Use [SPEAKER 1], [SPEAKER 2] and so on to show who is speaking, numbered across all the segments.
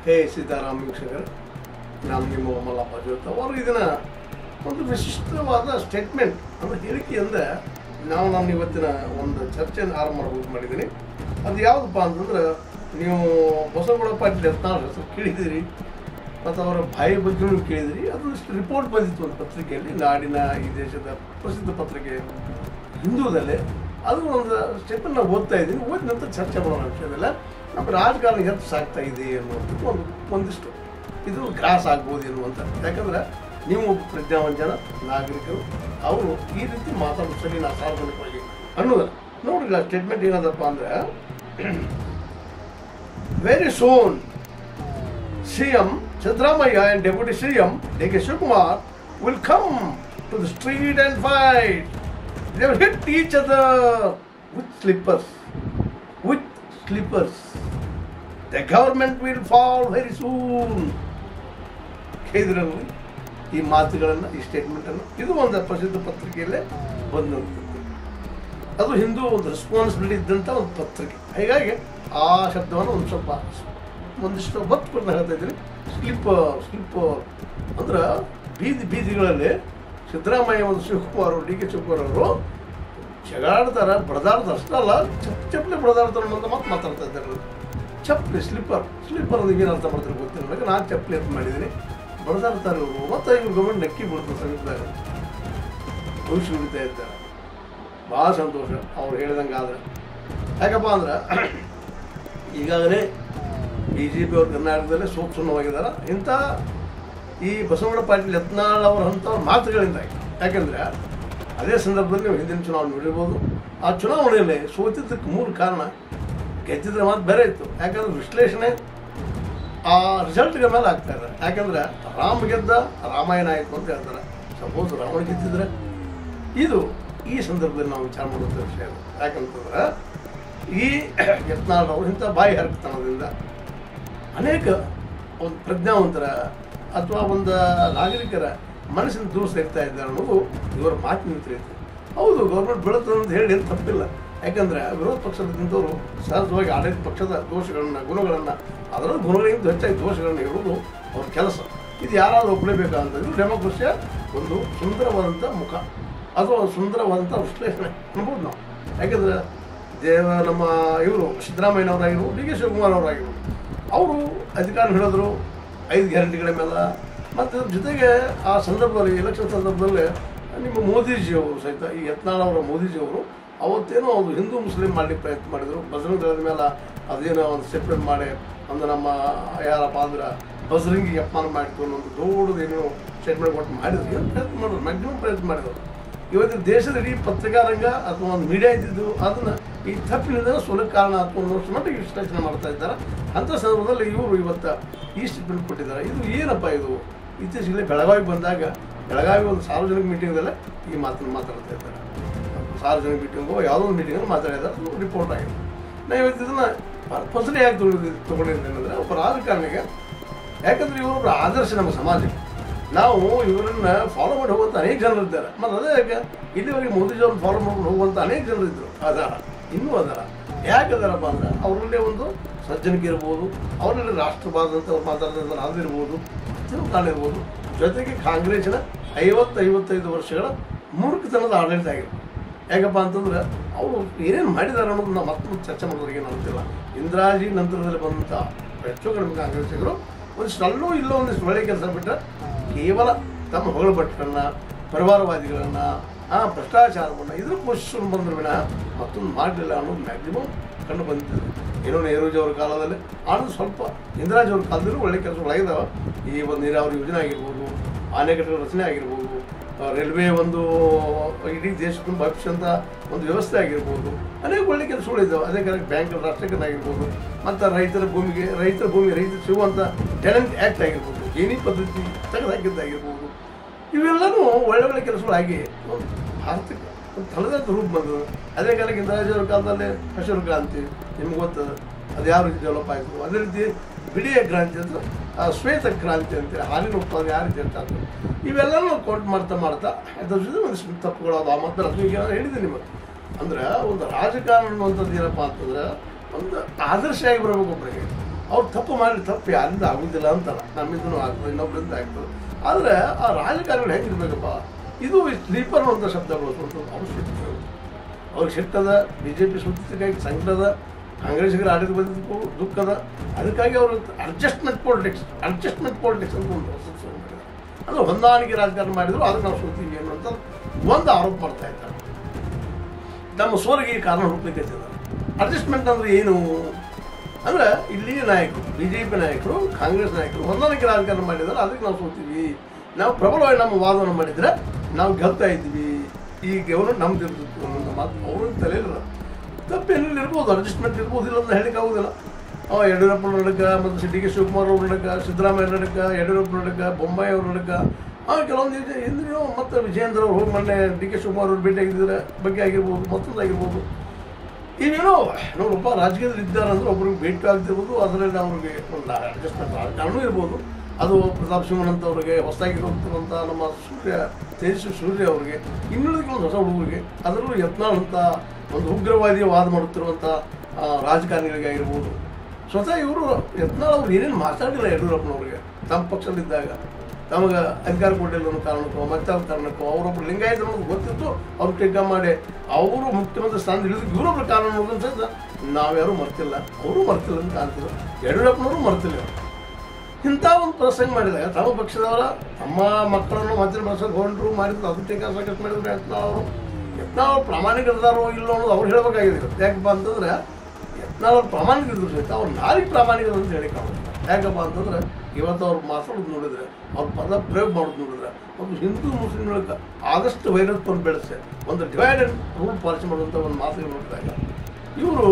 [SPEAKER 1] ಹೇ ಸೀತಾರಾಮ್ ವೀಕ್ಷಕರೇ ನಾನು ನಿಮ್ಮ ಮಲ್ಲಪ್ಪ ಜೋತ ಅವರು ಇದನ್ನ ಒಂದು ವಿಶಿಷ್ಟವಾದ ಸ್ಟೇಟ್ಮೆಂಟ್ ಅಂದರೆ ಹೇಳಿಕೆಯಿಂದ ನಾವು ನಾನು ಇವತ್ತಿನ ಒಂದು ಚರ್ಚೆಯನ್ನು ಆರಂಭ ಮಾಡಬೇಕು ಮಾಡಿದ್ದೀನಿ ಅದು ಯಾವುದಪ್ಪ ಅಂತಂದ್ರೆ ನೀವು ಬಸವಗೌಡ ಪಾಟೀಲ್ ಯತ್ನಾಳ್ ಹೆಸರು ಕೇಳಿದ್ದೀರಿ ಮತ್ತು ಅವರ ಬಾಯಿ ಬಗ್ಗೆನೂ ಕೇಳಿದಿರಿ ಅದು ರಿಪೋರ್ಟ್ ಬಂದಿತ್ತು ಒಂದು ಪತ್ರಿಕೆಯಲ್ಲಿ ನಾಡಿನ ಈ ದೇಶದ ಪ್ರಸಿದ್ಧ ಪತ್ರಿಕೆ ಹಿಂದೂದಲ್ಲೇ ಅದು ಒಂದು ಸ್ಟೇಟ್ಮೆಂಟ್ ನಾವು ಓದ್ತಾ ಇದ್ದೀನಿ ಓದಿದ ನಂತರ ಚರ್ಚೆ ಮಾಡೋಣ ವಿಷಯದಲ್ಲ ನಮ್ಮ ರಾಜಕಾರಣ ಹೆಚ್ಚು ಸಾಗ್ತಾ ಇದೆ ಅನ್ನುವಂಥದ್ದು ಒಂದು ಒಂದಿಷ್ಟು ಇದು ಗ್ರಾಸ್ ಆಗ್ಬೋದು ಎನ್ನುವಂಥ ಯಾಕಂದ್ರೆ ನೀವು ಒಬ್ಬ ಪ್ರಜ್ಞಾವಂತ ಜನ ನಾಗರಿಕರು ಅವರು ಈ ರೀತಿ ಮಾತಾಡೋ ಸರಿ ನಾ ಸಾರ್ವಜನಿಕವಾಗಿ ಅನ್ನೋದಲ್ಲ ನೋಡ್ರಿ ಆ ಸ್ಟೇಟ್ಮೆಂಟ್ ಏನದಪ್ಪ ಅಂದ್ರೆ very soon CM Sidramaya and Deputy CM D.K. Shivakumar will come to the street and fight. They will hit each other with slippers. With slippers. The government will fall very soon. ಕೇಳಿದ್ರಲ್ಲಿ ಈ ಮಾತುಗಳನ್ನು ಈ ಸ್ಟೇಟ್ಮೆಂಟನ್ನು ಇದು ಒಂದು ಪ್ರಸಿದ್ಧ ಪತ್ರಿಕೆಯಲ್ಲೇ ಬಂದಂಥದ್ದು ಅದು ಹಿಂದೂ ಒಂದು ರೆಸ್ಪಾನ್ಸಿಬಿಲಿಟಿ ಇದ್ದಂಥ ಒಂದು ಪತ್ರಿಕೆ ಹೀಗಾಗಿ ಆ ಶಬ್ದವನ್ನು ಒಂದು ಸ್ವಲ್ಪ ಒಂದಿಷ್ಟು ಒತ್ತು ಕೊಡ್ತಾ ಹೇಳ್ತಾ ಇದ್ದೀನಿ ಸ್ಲಿಪ್ ಸ್ಲಿಪ್ ಅಂದ್ರೆ ಬೀದಿ ಬೀದಿಗಳಲ್ಲಿ ಸಿದ್ದರಾಮಯ್ಯ ಒಂದು ಶಿವಕುಮಾರ್ ಡಿ ಕೆ ಶಿವಕುಮಾರ್ ಅವರು ಜಗಾಡ್ತಾರ ಬಡದಾಡ್ತಾರೆ ಅಷ್ಟಲ್ಲ ಚಪ್ ಚಪ್ಪಲಿ ಬಡದಾಡ್ತಾರೆ ಅನ್ನೋದು ಮಾತು ಮಾತಾಡ್ತಾ ಇದ್ದಾರೆ ಚಪ್ಪಲಿ ಸ್ಲಿಪ್ಪರ್ ಸ್ಲಿಪ್ಪರ್ ಅಂದ್ರೆ ಏನು ಅರ್ಥ ಮಾಡ್ತಾರೆ ಗೊತ್ತಿಲ್ಲ ನನಗೆ ನಾನು ಚಪ್ಪಲಿ ಅಂತ ಮಾಡಿದ್ದೀನಿ ಬಡದಾಡ್ತಾರೆ ಇವರು ಮತ್ತು ಇವ್ರು ಗಮನ ನಕ್ಕಿ ಬಿಡ್ತಾರೆ ಸಮೀಪದಾಗ ಭವಿಷ್ಯ ಉಳಿತಾ ಇದ್ದಾರೆ ಭಾಳ ಸಂತೋಷ ಅವ್ರು ಹೇಳ್ದಂಗೆ ಆದ್ರೆ ಯಾಕಪ್ಪ ಅಂದ್ರೆ ಈಗಾಗಲೇ ಬಿ ಜೆ ಪಿ ಅವ್ರು ಕರ್ನಾಟಕದಲ್ಲೇ ಸೋಪ್ ಸುಣ್ಣವಾಗಿದ್ದಾರೆ ಇಂಥ ಈ ಬಸವಣ್ಣ ಪಾಟೀಲ್ ಯತ್ನಾಳ್ ಅವರ ಅಂಥವ್ರ ಮಾತುಗಳಿಂದಾಗಿ ಯಾಕಂದರೆ ಅದೇ ಸಂದರ್ಭದಲ್ಲಿ ನೀವು ಹಿಂದಿನ ಚುನಾವಣೆ ನೋಡಿರ್ಬೋದು ಆ ಚುನಾವಣೆಯಲ್ಲಿ ಸೋತಿದ್ದಕ್ಕೆ ಮೂಲ ಕಾರಣ ಗೆದ್ದಿದ್ರೆ ಮಾತು ಬೇರೆ ಇತ್ತು ಯಾಕಂದ್ರೆ ವಿಶ್ಲೇಷಣೆ ಆ ರಿಸಲ್ಟ್ಗಳ ಮೇಲೆ ಆಗ್ತಾ ಇದೆ ಯಾಕಂದ್ರೆ ರಾಮ ಗೆದ್ದ ರಾಮಾಯಣ ಆಯಿತು ಅಂತ ಹೇಳ್ತಾರೆ ಸಪೋಸ್ ರಾವಣ ಗೆದ್ದಿದ್ರೆ ಇದು ಈ ಸಂದರ್ಭದಲ್ಲಿ ನಾವು ವಿಚಾರ ಮಾಡುವಂಥ ವಿಷಯ ಅದು. ಯಾಕಂತಂದ್ರೆ ಈ ಯತ್ನಾಳ್ ಅವರು ಇಂಥ ಬಾಯಿ ಹರಕತನದಿಂದ ಅನೇಕ ಒಂದು ಪ್ರಜ್ಞಾವಂತರ ಅಥವಾ ಒಂದು ನಾಗರಿಕರ ಮನಸ್ಸಿನ ದೂರ ಸೇರ್ತಾ ಇದ್ದಾರೆ ಅನ್ನೋದು ಇವರ ಮಾತಿನ ತಿಳಿಯುತ್ತೆ ಹೌದು ಗೌರ್ಮೆಂಟ್ ಬೆಳೆತದೆ ಅಂತ ಹೇಳಿ ಏನು ತಪ್ಪಿಲ್ಲ ಯಾಕಂದ್ರೆ ವಿರೋಧ ಪಕ್ಷದ ನಿಂತವರು ಸಹಜವಾಗಿ ಆಡಳಿತ ಪಕ್ಷದ ದೋಷಗಳನ್ನು ಗುಣಗಳನ್ನು ಅದರ ಗುಣಗಳಿಗಿಂತ ಹೆಚ್ಚಾಗಿ ದೋಷಗಳನ್ನು ಹೇಳುವುದು ಅವ್ರ ಕೆಲಸ ಇದು ಯಾರಾದರೂ ಒಪ್ಪಲೇಬೇಕಂತಂದ್ರೆ ಡೆಮೋಕ್ರಸಿಯ ಒಂದು ಸುಂದರವಾದಂಥ ಮುಖ ಅಥವಾ ಒಂದು ಸುಂದರವಾದಂಥ ವಿಶ್ಲೇಷಣೆ ಅನ್ಬೋದು ನಾವು ಯಾಕಂದ್ರೆ ದೇವ ನಮ್ಮ ಇವರು ಸಿದ್ದರಾಮಯ್ಯನವರಾಗಿರ್ಬೋದು ಡಿ ಕೆ ಶಿವಕುಮಾರ್ ಅವರಾಗಿರ್ಬೋದು ಅವರು ಅಧಿಕಾರ ಹಿಡಿದ್ರು ಐದು ಗ್ಯಾರಂಟಿಗಳ ಮೇಲೆ ಮತ್ತು ಇದ್ರ ಜೊತೆಗೆ ಆ ಸಂದರ್ಭದಲ್ಲಿ ಎಲೆಕ್ಷನ್ ಸಂದರ್ಭದಲ್ಲಿ ನಿಮ್ಮ ಮೋದಿಜಿಯವರು ಸಹಿತ ಈ ಯತ್ನಾಳ್ ಅವರ ಮೋದಿಜಿಯವರು ಅವತ್ತೇನೋ ಅವರು ಹಿಂದೂ ಮುಸ್ಲಿಂ ಮಾಡಲಿಕ್ಕೆ ಪ್ರಯತ್ನ ಮಾಡಿದರು ಬಜರಂಗ ದಳದ ಮೇಲೆ ಅದೇನೋ ಒಂದು ಸೆಪ್ರೇಟ್ ಮಾಡಿ ಒಂದು ನಮ್ಮ ಯಾರಪ್ಪ ಅಂದ್ರೆ ಬಜರಂಗಿಗೆ ಅಪಮಾನ ಮಾಡಿತು ಅನ್ನೋದು ದೊಡ್ಡದೇನೋ ಸ್ಟೇಟ್ಮೆಂಟ್ ಕೊಟ್ಟು ಮಾಡಿದ್ರು ಏನು ಪ್ರಯತ್ನ ಮಾಡಿದ್ರು ಮ್ಯಾಕ್ಸಿಮಮ್ ಪ್ರಯತ್ನ ಮಾಡಿದ್ರು ಇವತ್ತು ದೇಶದ ಇಡೀ ಪತ್ರಿಕಾರಂಗ ಅಥವಾ ಒಂದು ಮೀಡಿಯಾ ಇದ್ದಿದ್ದು ಅದನ್ನ ಈ ತಪ್ಪಿನಿಂದ ಸೋಲಕ್ಕೆ ಕಾರಣ ಆಯ್ತು ಅನ್ನೋಷ್ಟು ಮಟ್ಟಿಗೆ ವಿಶ್ಲೇಷಣೆ ಮಾಡ್ತಾ ಇದ್ದಾರೆ ಅಂಥ ಸಂದರ್ಭದಲ್ಲಿ ಇವರು ಇವತ್ತು ಈ ಸ್ಟೇಟ್ಮೆಂಟ್ ಕೊಟ್ಟಿದ್ದಾರೆ ಇದು ಏನಪ್ಪ ಇದು ಇತ್ತೀಚೆಗೆ ಬೆಳಗಾವಿಗೆ ಬಂದಾಗ ಬೆಳಗಾವಿ ಒಂದು ಸಾರ್ವಜನಿಕ ಮೀಟಿಂಗ್ದಲ್ಲೇ ಈ ಮಾತನ್ನು ಮಾತಾಡ್ತಾ ಇದ್ದಾರೆ ಸಾರ್ವಜನಿಕ ಮೀಟಿಂಗು ಯಾವುದೋ ಒಂದು ಮೀಟಿಂಗಲ್ಲಿ ಮಾತಾಡಿದ್ದಾರೆ ಅದು ರಿಪೋರ್ಟ್ ಆಗಿದೆ ನಾ ಇವತ್ತು ಇದನ್ನು ಪರ್ಪಸ್ಲಿ ಯಾಕೆ ತೊಗೊಂಡಿದ್ದು ತೊಗೊಂಡಿದ್ದೀನಿ ಅಂದರೆ ಒಬ್ಬ ರಾಜಕಾರಣಿಗೆ ಯಾಕಂದ್ರೆ ಇವರೊಬ್ಬರ ಆದರ್ಶ ನಮ್ಮ ಸಮಾಜಕ್ಕೆ ನಾವು ಇವರನ್ನ ಫಾಲೋ ಮಾಡಿ ಹೋಗುವಂಥ ಅನೇಕ ಜನರು ಇದ್ದಾರೆ ಮತ್ತು ಅದೇ ಯಾಕೆ ಇಲ್ಲಿವರೆಗೆ ಮೋದಿಜಿ ಅವ್ರನ್ನ ಫಾಲೋ ಮಾಡ್ಕೊಂಡು ಹೋಗುವಂಥ ಅನೇಕ ಜನರು ಇದ್ದರು ಅದಾರ ಇನ್ನೂ ಅದಾರ ಯಾಕೆ ಅದಾರಪ್ಪ ಅಂದ್ರೆ ಅವರಲ್ಲೇ ಒಂದು ಸಜ್ಜನಿಕೆ ಇರ್ಬೋದು ಅವರಲ್ಲಿ ರಾಷ್ಟ್ರವಾದಂಥ ಮಾತಾಡಿದಂಥ ನಾವಿರ್ಬೋದು ಪ್ರತಿಯೊಂದು ಕಾರಣ ಇರ್ಬೋದು ಜೊತೆಗೆ ಕಾಂಗ್ರೆಸ್ಸಿನ ಐವತ್ತು ಐವತ್ತೈದು ವರ್ಷಗಳ ಮೂರ್ಖತನದ ಆಡಳಿತ ಆಗಿರ್ಬೋದು ಯಾಕಪ್ಪ ಅಂತಂದ್ರೆ ಅವರು ಏನೇನು ಮಾಡಿದ್ದಾರೆ ಅನ್ನೋದು ನಾವು ಮತ್ತೊಂದು ಚರ್ಚೆ ಮಾಡೋರಿಗೆ ಗೊತ್ತಿಲ್ಲ ಇಂದಿರಾಜಿ ನಂತರದಲ್ಲಿ ಬಂದಂಥ ಹೆಚ್ಚು ಕಡಿಮೆ ಕಾಂಗ್ರೆಸ್ಸಿಗರು ಒಂದಿಷ್ಟು ಅಲ್ಲೂ ಇಲ್ಲೋ ಒಂದಿಷ್ಟು ಒಳ್ಳೆ ಕೆಲಸ ಬಿಟ್ಟರೆ ಕೇವಲ ತಮ್ಮ ಹೊಗಳಭಟ್ಟರನ್ನ ಪರಿವಾರವಾದಿಗಳನ್ನು ಆ ಭ್ರಷ್ಟಾಚಾರವನ್ನು ಇದ್ರ ಪೋಷಿಸ್ಕೊಂಡು ಬಂದ್ರು ವಿನ ಮತ್ತೊಂದು ಮಾಡಲಿಲ್ಲ ಅನ್ನೋದು ಮ್ಯಾಕ್ಸಿಮಮ್ ಕಂಡು ಬಂದಿದೆ ಏನೋ ನೆಹರೂಜಿ ಅವ್ರ ಕಾಲದಲ್ಲಿ ಆನಂದ್ ಸ್ವಲ್ಪ ಇಂದಿರಾಜಿ ಅವ್ರ ಕಾಲದಲ್ಲೂ ಒಳ್ಳೆ ಕೆಲಸಗಳಾಗಿದ್ದಾವೆ ಈ ಒಂದು ನೀರಾವರಿ ಯೋಜನೆ ಆಗಿರ್ಬೋದು ಆನೆಕಟ್ಟೆಗಳ ರಚನೆ ಆಗಿರ್ಬೋದು ಆ, ರೈಲ್ವೆ ಒಂದು ಇಡೀ ದೇಶಕ್ಕೆ ಭವಿಷ್ಯಂತ ಒಂದು ವ್ಯವಸ್ಥೆ ಆಗಿರ್ಬೋದು ಅನೇಕ ಒಳ್ಳೆ ಕೆಲಸಗಳಿದ್ದಾವೆ ಅದೇ ಕರೆಕ್ಟ್ ಬ್ಯಾಂಕ್ ರಾಷ್ಟ್ರೀಕರಣ ಆಗಿರ್ಬೋದು ಮತ್ತು ರೈತರ ಭೂಮಿಗೆ ರೈತರ ಭೂಮಿ ರೈತರು ಸಿಗುವಂಥ ಟ್ಯಾಲೆಂಟ್ ಆ್ಯಕ್ಟ್ ಆಗಿರ್ಬೋದು ಗೇಣಿ ಪದ್ಧತಿ ತೆಗೆದುಹಾಕಿದ್ದಾಗಿರ್ಬೋದು ಇವೆಲ್ಲನೂ ಒಳ್ಳೆ ಒಳ್ಳೆ ಕೆಲಸಗಳಾಗಿ ಒಂದು ಭಾರತಕ್ಕೆ ಒಂದು ತನ್ನದೇ ರೂಪ ಬಂದವು ಅದೇ ಕಾಲಕ್ಕೆ ಇಂದಿರಾಜಿಯವರ ಕಾಲದಲ್ಲಿ ಹಸಿರು ಕ್ರಾಂತಿ ನಿಮ್ಗೆ ಗೊತ್ತದ ಅದು ಯಾವ ರೀತಿ ಡೆವಲಪ್ ಆಯಿತು ಅದೇ ರೀತಿ ಬಿಳಿಯ ಕ್ರಾಂತಿ ಅಂದ್ರೆ ಆ ಶ್ವೇತ ಕ್ರಾಂತಿ ಅಂತೇಳಿ ಹಾಲಿನ ಉತ್ಪಾದನೆ ಯಾವ ರೀತಿ ಅಂತ ಇವೆಲ್ಲನೂ ಕೌಂಟ್ ಮಾಡ್ತಾ ಮಾಡ್ತಾ ಅದ್ರ ಜೊತೆ ಒಂದಿಷ್ಟು ತಪ್ಪುಗಳು ಅದಾವ ಮತ್ತು ಅದು ಈಗ ಹೇಳಿದ್ದೀನಿ ನಿಮಗೆ ಅಂದ್ರೆ ಒಂದು ರಾಜಕಾರಣ ಅನ್ನುವಂಥದ್ದು ಏನಪ್ಪ ಅಂತಂದ್ರೆ ಒಂದು ಆದರ್ಶ ಆಗಿ ಬರಬೇಕು ಒಬ್ಬರಿಗೆ ಅವ್ರು ತಪ್ಪು ಮಾಡಿ ತಪ್ಪು ಯಾರಿಂದ ಆಗುದಿಲ್ಲ ಅಂತಲ್ಲ ನಮ್ಮಿಂದನೂ ಆಗ್ತದೆ ಇನ್ನೊಬ್ಬರಿಂದ ಆಗ್ತದೆ ಆದರೆ ಆ ರಾಜಕಾರಣಿಗಳು ಹೆಂಗಿರ್ಬೇಕಪ್ಪ ಇದು ಸ್ಲೀಪರ್ ಅಂತ ಶಬ್ದ ಬಳಸುವಂಥದ್ದು ಅವಶ್ಯಕತೆ ಇದೆ. ಅವ್ರಿಗೆ ಸಿಟ್ಟದ ಬಿ ಜೆ ಪಿ ಸುತ್ತಿಗಾಗಿ ಸಂಕಟದ ಕಾಂಗ್ರೆಸ್ಸಿಗರ ಆಡಳಿತ ಬಂದಿದ್ದಕ್ಕೂ ದುಃಖದ ಅದಕ್ಕಾಗಿ ಅವರು ಅಡ್ಜಸ್ಟ್ಮೆಂಟ್ ಪಾಲಿಟಿಕ್ಸ್ ಅಡ್ಜಸ್ಟ್ಮೆಂಟ್ ಪಾಲಿಟಿಕ್ಸ್ ಅಂತ ಒಂದು ಹೊಸದು ಶುರು ಮಾಡಿದ್ದಾರೆ ಅದು ಹೊಂದಾಣಿಕೆ ರಾಜಕಾರಣ ಮಾಡಿದ್ರು ಅದಕ್ಕೆ ನಾವು ಸೋತೀವಿ ಅನ್ನುವಂಥ ಒಂದು ಆರೋಪ ಮಾಡ್ತಾ ಇದ್ದಾರೆ ನಮ್ಮ ಸೋಲಿಗೆ ಈ ಕಾರಣ ಹುಡುಕ್ಲಿಕ್ಕೆ ಅಡ್ಜಸ್ಟ್ಮೆಂಟ್ ಅಂದ್ರೆ ಏನು ಅಂದ್ರೆ ಇಲ್ಲಿ ನಾಯಕರು ಬಿ ಜೆ ಪಿ ನಾಯಕರು ಕಾಂಗ್ರೆಸ್ ನಾಯಕರು ಹೊಂದಾಣಿಕೆ ರಾಜಕಾರಣ ಮಾಡಿದ್ದಾರೆ ಅದಕ್ಕೆ ನಾವು ಸೋತೀವಿ ನಾವು ಪ್ರಬಲವಾಗಿ ನಮ್ಮ ವಾದವನ್ನು ಮಾಡಿದ್ರೆ ನಾವು ಗೆಲ್ತಾ ಇದ್ವಿ ಈ ಗೆಲುವು ನಮ್ದು ಇರ್ತಿತ್ತು ಅನ್ನೋ ಮಾತು ಅವ್ರ ತಲೆಯಿಲ್ಲ ತಪ್ಪೇನಲ್ಲಿ ಇರ್ಬೋದು ಅಡ್ಜಸ್ಟ್ಮೆಂಟ್ ಇರ್ಬೋದು ಇಲ್ಲ ಅಂತ ಹೇಳಿಕ್ಕೆ ಆಗೋದಿಲ್ಲ ಅವ ಯಡಿಯೂರಪ್ಪ ನಡಕ ಮತ್ತು ಡಿ ಕೆ ಶಿವಕುಮಾರ್ ಅವ್ರ ನಡಕ ಸಿದ್ದರಾಮಯ್ಯ ನಡಕ ಯಡಿಯೂರಪ್ಪ ನಡಕ ಬೊಮ್ಮಾಯಿ ಅವ್ರ ನಡಕ ಆ ಕೆಲವೊಂದು ಇದೆ ಹಿಂದಿನ ಮತ್ತು ವಿಜಯೇಂದ್ರ ಅವ್ರು ಹೋಗಿ ಮೊನ್ನೆ ಡಿ ಕೆ ಶಿವಕುಮಾರ್ ಅವ್ರು ಭೇಟಿಯಾಗಿದ್ದರೆ ಬಗ್ಗೆ ಆಗಿರ್ಬೋದು ಮತ್ತೊಂದು ಆಗಿರ್ಬೋದು ಇವೇನೋ ನೋಡಪ್ಪ ರಾಜಕೀಯದಲ್ಲಿ ಇದ್ದಾರೆ ಅಂದ್ರೆ ಒಬ್ರಿಗೆ ಭೇಟಿ ಆಗ್ತಿರ್ಬೋದು ಅದರಲ್ಲಿ ಅವ್ರಿಗೆ ಒಂದು ಅಡ್ಜಸ್ಟ್ಮೆಂಟ್ ಕಾರಣ ಇರ್ಬೋದು ಅದು ಪ್ರತಾಪ್ ಸಿಂಹನ್ ಅವ್ರಿಗೆ ಹೊಸದಾಗಿ ಹೋಗ್ತಿರುವಂಥ ನಮ್ಮ ಸೂರ್ಯ ತೇಜಸ್ವಿ ಸೂರ್ಯ ಅವರಿಗೆ ಇನ್ನುಳಿದ ಒಂದು ಹೊಸ ಹುಡುಗರಿಗೆ ಅದರಲ್ಲೂ ಯತ್ನಾಳ್ ಅಂತ ಒಂದು ಉಗ್ರವಾದಿ ವಾದ ಮಾಡುತ್ತಿರುವಂಥ ಆ, ರಾಜಕಾರಣಿಗಳಿಗೆ ಆಗಿರ್ಬೋದು ಸ್ವತಃ ಇವರು ಯತ್ನಾಳ್ ಅವ್ರು ಏನೇನು ಮಾತಾಡಿಲ್ಲ ಯಡಿಯೂರಪ್ಪನವ್ರಿಗೆ ತಮ್ಮ ಪಕ್ಷದಲ್ಲಿದ್ದಾಗ ತಮಗೆ ಅಧಿಕಾರ ಕೊಡಲಿಲ್ಲ ಅನ್ನೋ ಕಾರಣಕ್ಕೋ ಮತ್ತೆ ಕಾರಣಕ್ಕೋ ಅವರೊಬ್ಬರು ಲಿಂಗಾಯತರು ಅನ್ನೋದು ಗೊತ್ತಿತ್ತು ಅವ್ರು ಟೀಕಾ ಮಾಡಿ ಅವರು ಮುಖ್ಯಮಂತ್ರಿ ಸ್ಥಾನ ಹಿಡಿದು ಇವರೊಬ್ಬರು ಕಾರಣ ಅನ್ನೋದನ್ನ ಸಹಿತ ನಾವ್ಯಾರು ಮರ್ತಿಲ್ಲ ಅವರು ಮರ್ತಿಲ್ಲ ಅಂತ ಕಾಣ್ತಿದ್ರು ಯಡಿಯೂರಪ್ಪನವರು ಮರ್ತಿಲ್ಲ ಇಂಥ ಒಂದು ಪ್ರಸಂಗ ಮಾಡಿದಾಗ ತಮ್ಮ ಪಕ್ಷದವರ ತಮ್ಮ ಮಕ್ಕಳನ್ನು ಮತ್ತೆ ಬಳಸೋಕೆ ಹೊಂಟರು ಮಾಡಿದ್ರು ಅದು ಟೀಕಾ ಸಾಕಷ್ಟು ಮಾಡಿದ್ರು ಯತ್ನಾಳ್ ಅವರು ಯತ್ನಾಳ್ ಅವ್ರು ಪ್ರಾಮಾಣಿಕರಿದಾರೋ ಇಲ್ಲೋ ಅನ್ನೋದು ಅವ್ರು ಹೇಳಬೇಕಾಗಿದೆ ಇವತ್ತು. ಯಾಕಪ್ಪ ಅಂತಂದ್ರೆ ಯತ್ನಾಳ್ ಅವ್ರು ಪ್ರಾಮಾಣಿಕರಿದ್ರು ಸಹಿತ ಅವ್ರು ನಾರಿಗೆ ಪ್ರಾಮಾಣಿಕರು ಅಂತ ಹೇಳಿ ಯಾಕಪ್ಪ ಅಂತಂದ್ರೆ ಇವತ್ತು ಅವ್ರು ಮಾತಾಡೋದು ನೋಡಿದ್ರೆ ಅವ್ರ ಪದ ಪ್ರಯೋಗ ಮಾಡೋದು ನೋಡಿದ್ರೆ ಒಂದು ಹಿಂದೂ ಮುಸ್ಲಿಮ್ಗಳಿಗೆ ಆದಷ್ಟು ವೈರತ್ವವನ್ನು ಬೆಳೆಸಿ ಒಂದು ಡಿವೈಡ್ ಅಂಡ್ ರೂಲ್ ಪಾಲಿಸಿ ಮಾಡುವಂಥ ಒಂದು ಮಾತುಗಳು ನೋಡಿದಾಗ ಇವರು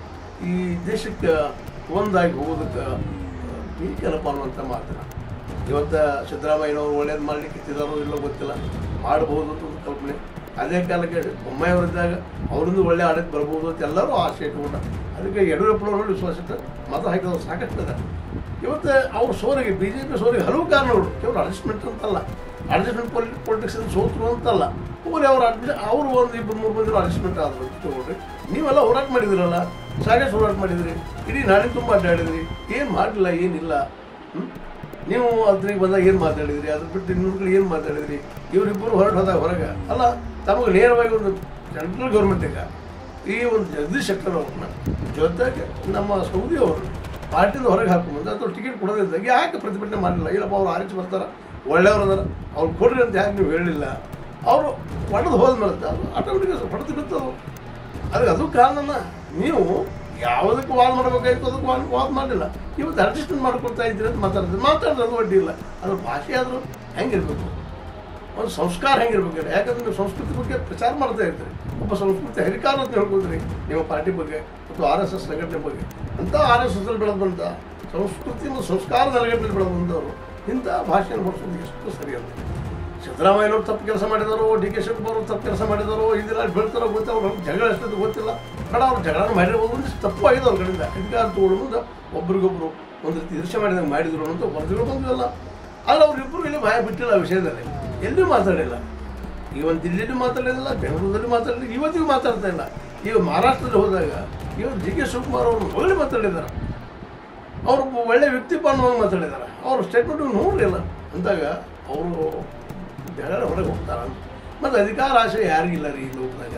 [SPEAKER 1] ಈ ದೇಶಕ್ಕೆ ಒಂದಾಗಿ ಹೋಗೋದಕ್ಕೆ ಬೇಕೇನಪ್ಪ ಅನ್ನುವಂಥ ಮಾತನ್ನ ಇವತ್ತು ಸಿದ್ದರಾಮಯ್ಯನವರು ಒಳ್ಳೇದು ಮಾಡಲಿಕ್ಕೆ ಇದ್ದಾರೋ ಇಲ್ಲೋ ಗೊತ್ತಿಲ್ಲ ಮಾಡಬಹುದು ಅಂತ ಒಂದು ಕಲ್ಪನೆ ಅದೇ ಕಾಲಕ್ಕೆ ಬೊಮ್ಮಾಯಿಯವರಿದ್ದಾಗ ಅವರಿಂದ ಒಳ್ಳೆ ಆಡಳಿತ ಬರ್ಬೋದು ಅಂತ ಎಲ್ಲರೂ ಆಸೆ ಇಟ್ಕೊಂಡ ಅದಕ್ಕೆ ಯಡಿಯೂರಪ್ಪನವರು ವಿಶ್ವಾಸ ಇಟ್ಟು ಮತ ಹಾಕಿದವರು ಸಾಕಷ್ಟು ಇದೆ ಇವತ್ತು ಅವ್ರ ಸೋರಿಗೆ ಬಿ ಜೆ ಪಿ ಸೋರಿಗೆ ಹಲವು ಕಾರಣಗಳು ಕೇವಲ ಅಡ್ಜಸ್ಟ್ಮೆಂಟ್ ಅಂತಲ್ಲ ಅಡ್ಜಸ್ಟ್ಮೆಂಟ್ ಪೊಲಿ ಪೊಲಿಟಿಕ್ಸ್ ಸೋತರು ಅಂತಲ್ಲ ಹೋಗಿ ಅವ್ರು ಅಡ್ಜ ಅವರು ಒಂದು ಇಬ್ಬರು ಮೂರು ಮಂದಿ ಅಡ್ಜಸ್ಟ್ಮೆಂಟ್ ಆದ್ರು ತಗೊಳ್ರಿ ನೀವೆಲ್ಲ ಹೋರಾಟ ಮಾಡಿದಿರಲ್ಲ ಸಾಕಷ್ಟು ಹೋರಾಟ ಮಾಡಿದ್ರಿ ಇಡೀ ನಾಡಿನ ತುಂಬ ಅಡ್ಡಾಡಿದ್ರಿ ಏನು ಮಾಡಲಿಲ್ಲ ಏನಿಲ್ಲ ಹ್ಮ್? ನೀವು ಅದ್ರಿಗೆ ಬಂದಾಗ ಏನು ಮಾತಾಡಿದ್ರಿ ಅದ್ರ ಬಿಟ್ಟು ಇನ್ನೊಂದು ಏನು ಮಾತಾಡಿದ್ರಿ ಇವರಿಬ್ಬರು ಹೊರಟು ಹೋದಾಗ ಹೊರಗೆ ಅಲ್ಲ ತಮಗೆ ನೇರವಾಗಿ ಒಂದು ಸೆಂಟ್ರಲ್ ಗೌರ್ಮೆಂಟಿಗೆ ಈ ಒಂದು ಜಗದೀಶ್ ಶೆಟ್ಟರ್ ಅವ್ರನ್ನ ಜೊತೆಗೆ ನಮ್ಮ ಸೌದಿ ಅವರು ಪಾರ್ಟಿಯಿಂದ ಹೊರಗೆ ಹಾಕೊಂಬಂದು ಅಥವಾ ಟಿಕೆಟ್ ಕೊಡೋದಿದ್ದಾಗ ಯಾಕೆ ಪ್ರತಿಭಟನೆ ಮಾಡಲಿಲ್ಲ ಇಲ್ಲಪ್ಪ ಅವ್ರು ಆರಿಸಿ ಬರ್ತಾರೆ ಒಳ್ಳೆಯವ್ರು ಅದಾರ ಅವ್ರು ಕೊಡ್ರಿ ಅಂತ ಯಾಕೆ ನೀವು ಹೇಳಿಲ್ಲ ಅವರು ಒಡೆದು ಹೋದ್ಮೇಲೆ ಅದು ಆಟೋಮೆಟಿಕ್ ಹೊಡೆದು ಬಿತ್ತದು ಅದಕ್ಕೆ ಅದು ಕಾರಣನ ನೀವು ಯಾವುದಕ್ಕೆ ವಾದ ಮಾಡಬೇಕಾಗಿತ್ತು ಅದಕ್ಕೆ ವಾದ ವಾದ ಮಾಡಲಿಲ್ಲ ಇವತ್ತು ಅಡ್ಜಸ್ಟ್ಮೆಂಟ್ ಮಾಡ್ಕೊಳ್ತಾ ಇದ್ದೀರಿ ಅಂತ ಮಾತಾಡ್ತೀರಿ ಮಾತಾಡಿದ್ರೆ ಅದು ಅಡ್ಡಿ ಇಲ್ಲ ಅದ್ರ ಭಾಷೆ ಆದರೂ ಹೆಂಗಿರ್ಬೇಕು ಒಂದು ಸಂಸ್ಕಾರ ಹೆಂಗಿರ್ಬೇಕು ಯಾಕಂದ್ರೆ ನೀವು ಸಂಸ್ಕೃತಿ ಬಗ್ಗೆ ಪ್ರಚಾರ ಮಾಡ್ತಾ ಇರ್ತೀರಿ ಒಬ್ಬ ಸಂಸ್ಕೃತಿ ಹರಿಕಾರ ಅಂತ ಹೇಳ್ಕೊಳ್ತೀರಿ ನಿಮ್ಮ ಪಾರ್ಟಿ ಬಗ್ಗೆ ಮತ್ತು ಆರ್ ಎಸ್ ಎಸ್ ಸಂಘಟನೆ ಬಗ್ಗೆ ಅಂತ ಆರ್ ಎಸ್ ಎಸ್ ಅಲ್ಲಿ ಬೆಳೆದು ಬಂದ ಸಂಸ್ಕೃತಿ ಮತ್ತು ಸಂಸ್ಕಾರ ನೆಲೆಗಟ್ಟಲ್ಲಿ ಬೆಳೆದು ಬಂದವರು ಇಂಥ ಭಾಷೆಯನ್ನು ಬಳಸೋದು ಎಷ್ಟು ಸರಿ ಅಂತ ಸಿದ್ದರಾಮಯ್ಯನವ್ರು ತಪ್ಪು ಕೆಲಸ ಮಾಡಿದಾರೋ ಡಿ ಕೆ ಶಿವಕುಮಾರ್ ಅವ್ರು ತಪ್ಪು ಕೆಲಸ ಮಾಡಿದಾರೋ ಇದೆಲ್ಲ ಬೀಳ್ತಾರೋ ಗೊತ್ತಿಲ್ಲ ಅವ್ರು ಜಗಳ ಎಷ್ಟೊತ್ತು ಗೊತ್ತಿಲ್ಲ ಕಡ ಅವ್ರು ಜಗಳ ಮಾಡಿರ್ಬೋದು ಒಂದಿಷ್ಟು ತಪ್ಪು ಆಗಿದೆ ಅವ್ರ ಕಡೆಯಿಂದ ಅಧಿಕಾರ ತಗೊಂಡು ಮುಂದೆ ಒಬ್ರಿಗೊಬ್ರು ಒಂದು ರೀತಿ ಈರ್ಷೆ ಮಾಡಿದಂಗೆ ಮಾಡಿದ್ರು ಅಂತ ವರದಿಗಳು ಬಂದಿಲ್ಲ ಆದರೆ ಅವ್ರಿಬ್ಬರು ಇಲ್ಲಿ ಭಯ ಬಿಟ್ಟಿಲ್ಲ ಆ ವಿಷಯದಲ್ಲಿ ಎಲ್ಲೂ ಮಾತಾಡಿಲ್ಲ ಇವನ್ ದಿಲ್ಲಿಲಿ ಮಾತಾಡಿಲ್ಲ ಬೆಂಗಳೂರಲ್ಲಿ ಮಾತಾಡಿಲ್ಲ ಇವತ್ತಿಗೂ ಮಾತಾಡ್ತಾ ಇಲ್ಲ ಈಗ ಮಹಾರಾಷ್ಟ್ರದಲ್ಲಿ ಹೋದಾಗ ಇವತ್ತು ಜಿ ಕೆ ಶಿವಕುಮಾರ್ ಅವರು ಒಳ್ಳೆ ಮಾತಾಡಿದ್ದಾರೆ ಅವರು ಒಳ್ಳೆ ವ್ಯಕ್ತಿತ್ವ ಅನ್ನುವಂಗೆ ಮಾತಾಡಿದ್ದಾರೆ ಅವ್ರ ಸ್ಟೇಟ್ಮೆಂಟ್ ನೋಡಲಿಲ್ಲ ಅಂದಾಗ ಅವರು ಜಗಳ ಹೊರಗೆ ಹೋಗ್ತಾರ ಮತ್ತು ಅಧಿಕಾರ ಆಸೆ ಯಾರಿಗಿಲ್ಲ ರೀ ಈ ಲೋಕದಾಗ